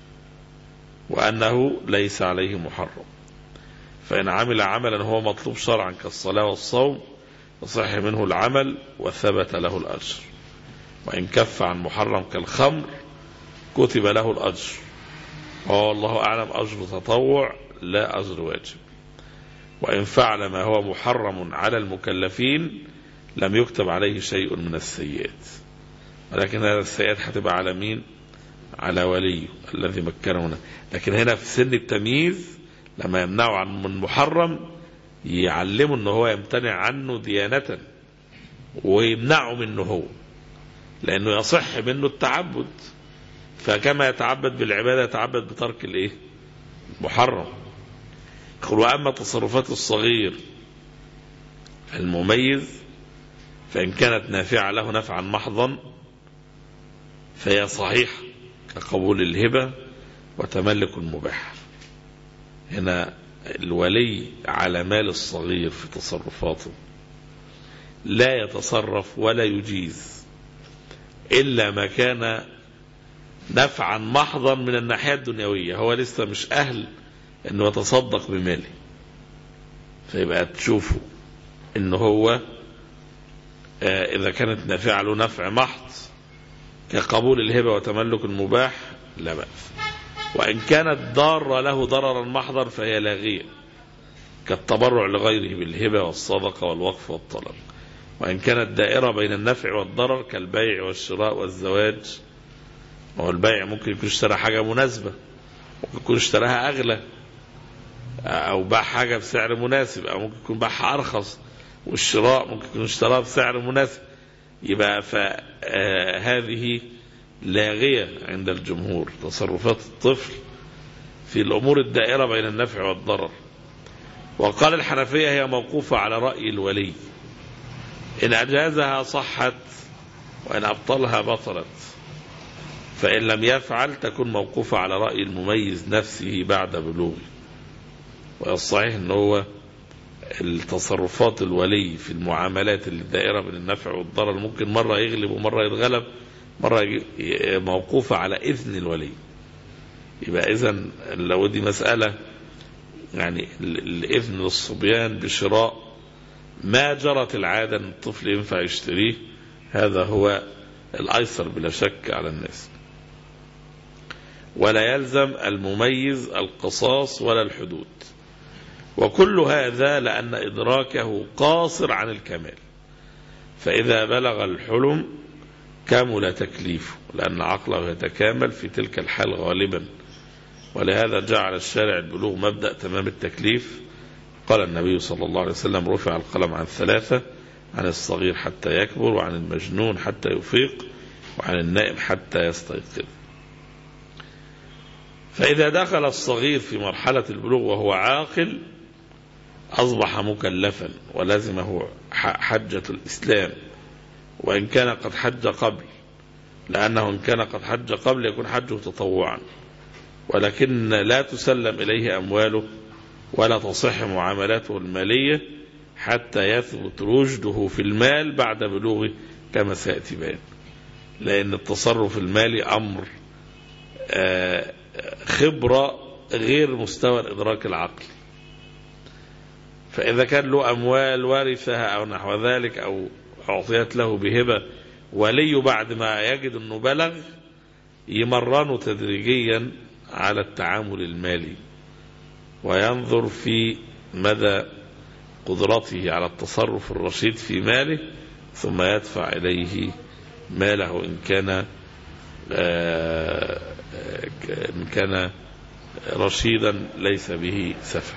[SPEAKER 3] وأنه ليس عليه محرم فإن عمل عملا هو مطلوب شرعا كالصلاة والصوم يصح منه العمل وثبت له الأجر وإن كف عن محرم كالخمر كتب له الأجر وهو الله أعلم أجر تطوع لا أجر واجب وإن فعل ما هو محرم على المكلفين لم يكتب عليه شيء من السيئات ولكن هذا السيئات هتبقى على مين على وليه الذي مكنه هنا لكن هنا في سن التمييز لما يمنعه عن من محرم يعلمه ان هو يمتنع عنه ديانة ويمنعه منه هو لانه يصح منه التعبد فكما يتعبد بالعبادة يتعبد بترك الايه محرم واما تصرفات الصغير المميز فإن كانت نافعة له نفعا محضا فهي صحيحة كقبول الهبة وتملك المباح هنا الولي على مال الصغير في تصرفاته لا يتصرف ولا يجيز إلا ما كان نفعا محضا من الناحية الدنيوية هو لسه مش أهل أنه يتصدق بماله فيبقى تشوفوا أنه هو آه، إذا كانت نافعة له نفع محض كقبول الهبة وتملك المباح لا بأس وإن كانت ضارة له ضررا محضا فهي لاغية كالتبرع لغيره بالهبة والصدقة والوقف والطلب وإن كانت دائرة بين النفع والضرر كالبيع والشراء والزواج هو البيع ممكن يكون اشترى حاجة مناسبة ممكن يكون اشتراها أغلى أو باع حاجة بسعر مناسب أو ممكن يكون باعها أرخص والشراء ممكن يكون اشتراها بسعر مناسب يبقى فهذه لاغية عند الجمهور تصرفات الطفل في الأمور الدائرة بين النفع والضرر وقال الحنفية هي موقوفة على رأي الولي إن أجازها صحت وإن أبطلها بطلت فإن لم يفعل تكون موقوفة على رأي المميز نفسه بعد بلوغه والصحيح أنه هو التصرفات الولي في المعاملات اللي الدائرة بين النفع والضرر ممكن مرة يغلب ومرة يتغلب مرة يجي- موقوفة على إذن الولي يبقى إذن لو دي مسألة يعني ال- الإذن للصبيان بشراء ما جرت العادة أن الطفل ينفع يشتريه هذا هو الأيسر بلا شك على الناس ولا يلزم المميز القصاص ولا الحدود وكل هذا لأن إدراكه قاصر عن الكمال فإذا بلغ الحلم كمل تكليفه لأن عقله يتكامل في تلك الحال غالبا ولهذا جعل الشارع البلوغ مبدأ تمام التكليف قال النبي صلى الله عليه وسلم رفع القلم عن ثلاثة عن الصغير حتى يكبر وعن المجنون حتى يفيق وعن النائم حتى يستيقظ فإذا دخل الصغير في مرحلة البلوغ وهو عاقل أصبح مكلفا ولزمه ح- حجة الإسلام وإن كان قد حج قبل لأنه إن كان قد حج قبل يكون حجه تطوعا ولكن لا تسلم إليه أمواله ولا تصح معاملاته المالية حتى يثبت رشده في المال بعد بلوغه كما سيأتي بيان لأن التصرف المالي أمر آه، خبرة غير مستوى الإدراك العقلي فإذا كان له أموال ورثها أو نحو ذلك أو أعطيت له بهبة ولي بعد ما يجد أنه بلغ يمرنه تدريجيا على التعامل المالي وينظر في مدى قدرته على التصرف الرشيد في ماله ثم يدفع إليه ماله إن كان آه، آه، إن كان رشيدا ليس به سفه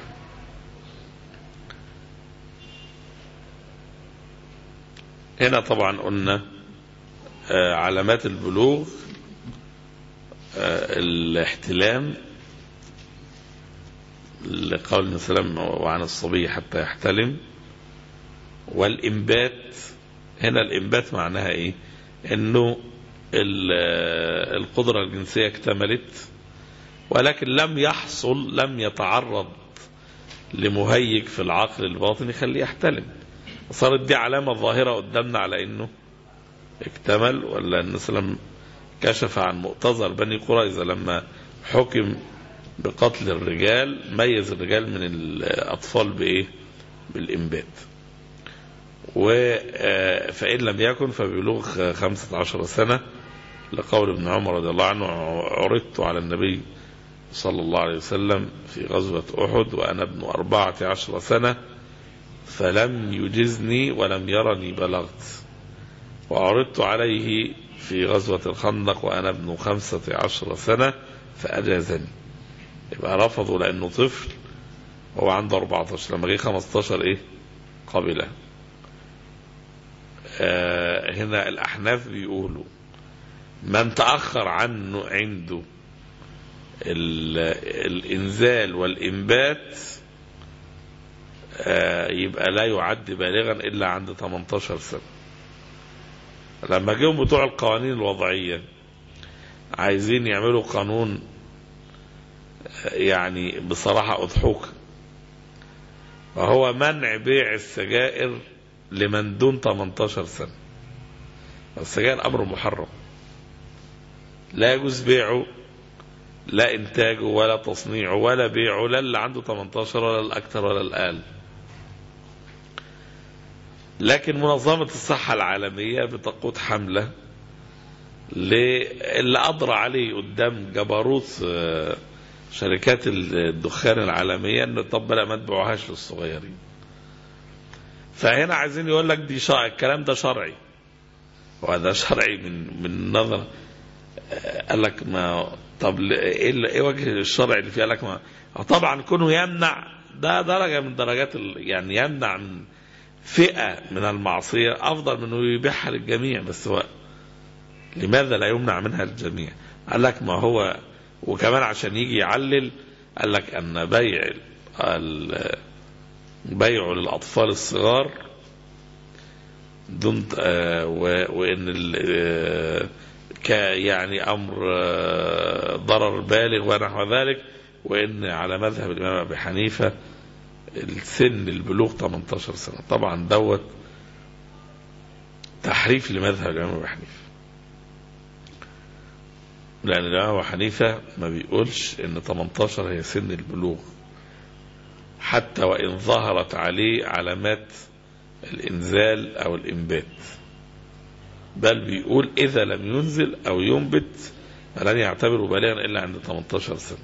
[SPEAKER 3] هنا طبعا قلنا آه، علامات البلوغ آه، الاحتلام لقول النبي صلى الله عليه وسلم وعن الصبي حتى يحتلم والإنبات هنا الإنبات معناها إيه إنه ال- القدرة الجنسية اكتملت ولكن لم يحصل لم يتعرض لمهيج في العقل الباطن يخليه يحتلم صارت دي علامة ظاهرة قدامنا على انه اكتمل ولا النبي صلى الله عليه وسلم كشف عن مؤتزر بني قريظة لما حكم بقتل الرجال ميز الرجال من الأطفال بإيه بالإنبات و آه، فإن لم يكن فبلوغ خمسة عشر سنة لقول ابن عمر رضي الله عنه عرضت على النبي صلى الله عليه وسلم في غزوة أحد وأنا ابن أربعة عشر سنة فلم يجزني ولم يرني بلغت وعرضت عليه في غزوة الخندق وأنا ابن خمسة عشر سنة فأجازني يبقى رفضوا لأنه طفل هو عنده 14 لما جه 15 إيه قبله آه هنا الأحناف بيقولوا من تأخر عنه عنده ال- الإنزال والإنبات آه، يبقى لا يعد بالغا إلا عند 18 سنة لما جم بتوع القوانين الوضعية عايزين يعملوا قانون آه، يعني بصراحة أضحوك وهو منع بيع السجائر لمن دون 18 سنة السجاير أمر محرم لا يجوز بيعه لا إنتاجه ولا تصنيعه ولا بيعه لا اللي عنده 18 ولا الأكثر ولا الأقل لكن منظمة الصحة العالمية بتقود حملة اللي أضرى عليه قدام جبروت آه، شركات الدخان العالمية أن طب لا ما تبيعوهاش للصغيرين فهنا عايزين يقول لك دي شرع الكلام ده شرعي وهذا شرعي من من نظر آه، قال لك ما طب ل- ايه ال- ايه وجه الشرع اللي فيه قال لك ما آه طبعا كونه يمنع ده درجه من درجات ال- يعني يمنع من فئه من المعصيه افضل من انه يبيعها للجميع بس هو لماذا لا يمنع منها الجميع؟ قال لك ما هو وكمان عشان يجي يعلل قال لك ان بيع ال- بيعه للاطفال الصغار دون آه، و- وان ال- آه، ك يعني امر آه، ضرر بالغ ونحو ذلك وان على مذهب الامام ابي حنيفه السن البلوغ 18 سنه طبعا دوت تحريف لمذهب الامام ابي حنيفه لان الامام ابو حنيفه ما بيقولش ان 18 هي سن البلوغ حتى وان ظهرت عليه علامات الانزال او الانبات بل بيقول اذا لم ينزل او ينبت فلن يعتبره بالغا الا عند 18 سنه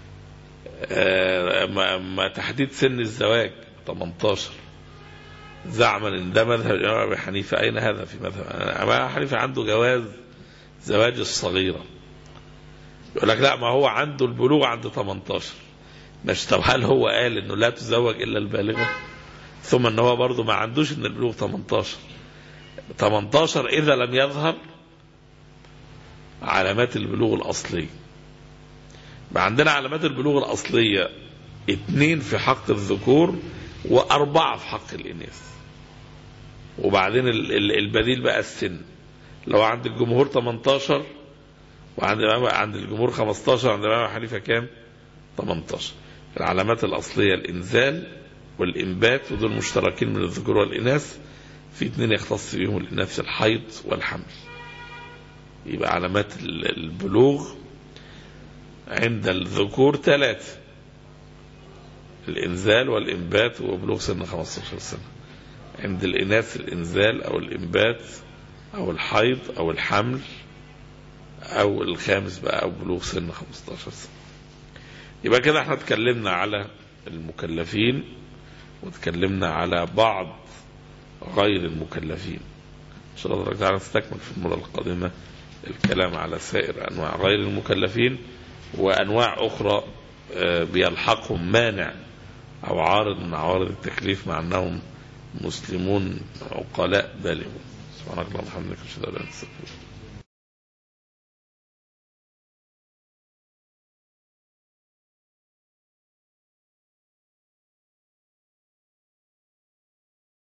[SPEAKER 3] آه، ما ما تحديد سن الزواج 18 زعما ان ده مذهب الامام ابي حنيفه اين هذا في مذهب الامام ابي حنيفه عنده جواز زواج الصغيره يقول لك لا ما هو عنده البلوغ عند 18 مش طب هل هو قال انه لا تزوج الا البالغه ثم ان هو برضه ما عندوش ان البلوغ 18 18 اذا لم يظهر علامات البلوغ الاصليه بقى عندنا علامات البلوغ الاصليه اثنين في حق الذكور واربعه في حق الاناث وبعدين ال- ال- البديل بقى السن لو عند الجمهور 18 وعند الإمام- عند الجمهور 15 عند الامام أبي حنيفه كام 18 العلامات الاصليه الانزال والانبات ودول مشتركين من الذكور والاناث في اثنين يختص بهم الاناث الحيض والحمل يبقى علامات ال- البلوغ عند الذكور ثلاثة الإنزال والإنبات وبلوغ سن 15 سنة عند الإناث الإنزال أو الإنبات أو الحيض أو الحمل أو الخامس بقى أو بلوغ سن 15 سنة يبقى كده احنا اتكلمنا على المكلفين وتكلمنا على بعض غير المكلفين إن شاء الله تبارك وتعالى نستكمل في المرة القادمة الكلام على سائر أنواع غير المكلفين وأنواع أخرى آه، بيلحقهم مانع أو عارض من عوارض التكليف مع أنهم مسلمون عقلاء بالغون سبحانك اللهم وبحمدك أشهد أن لا إله إلا أنت أستغفرك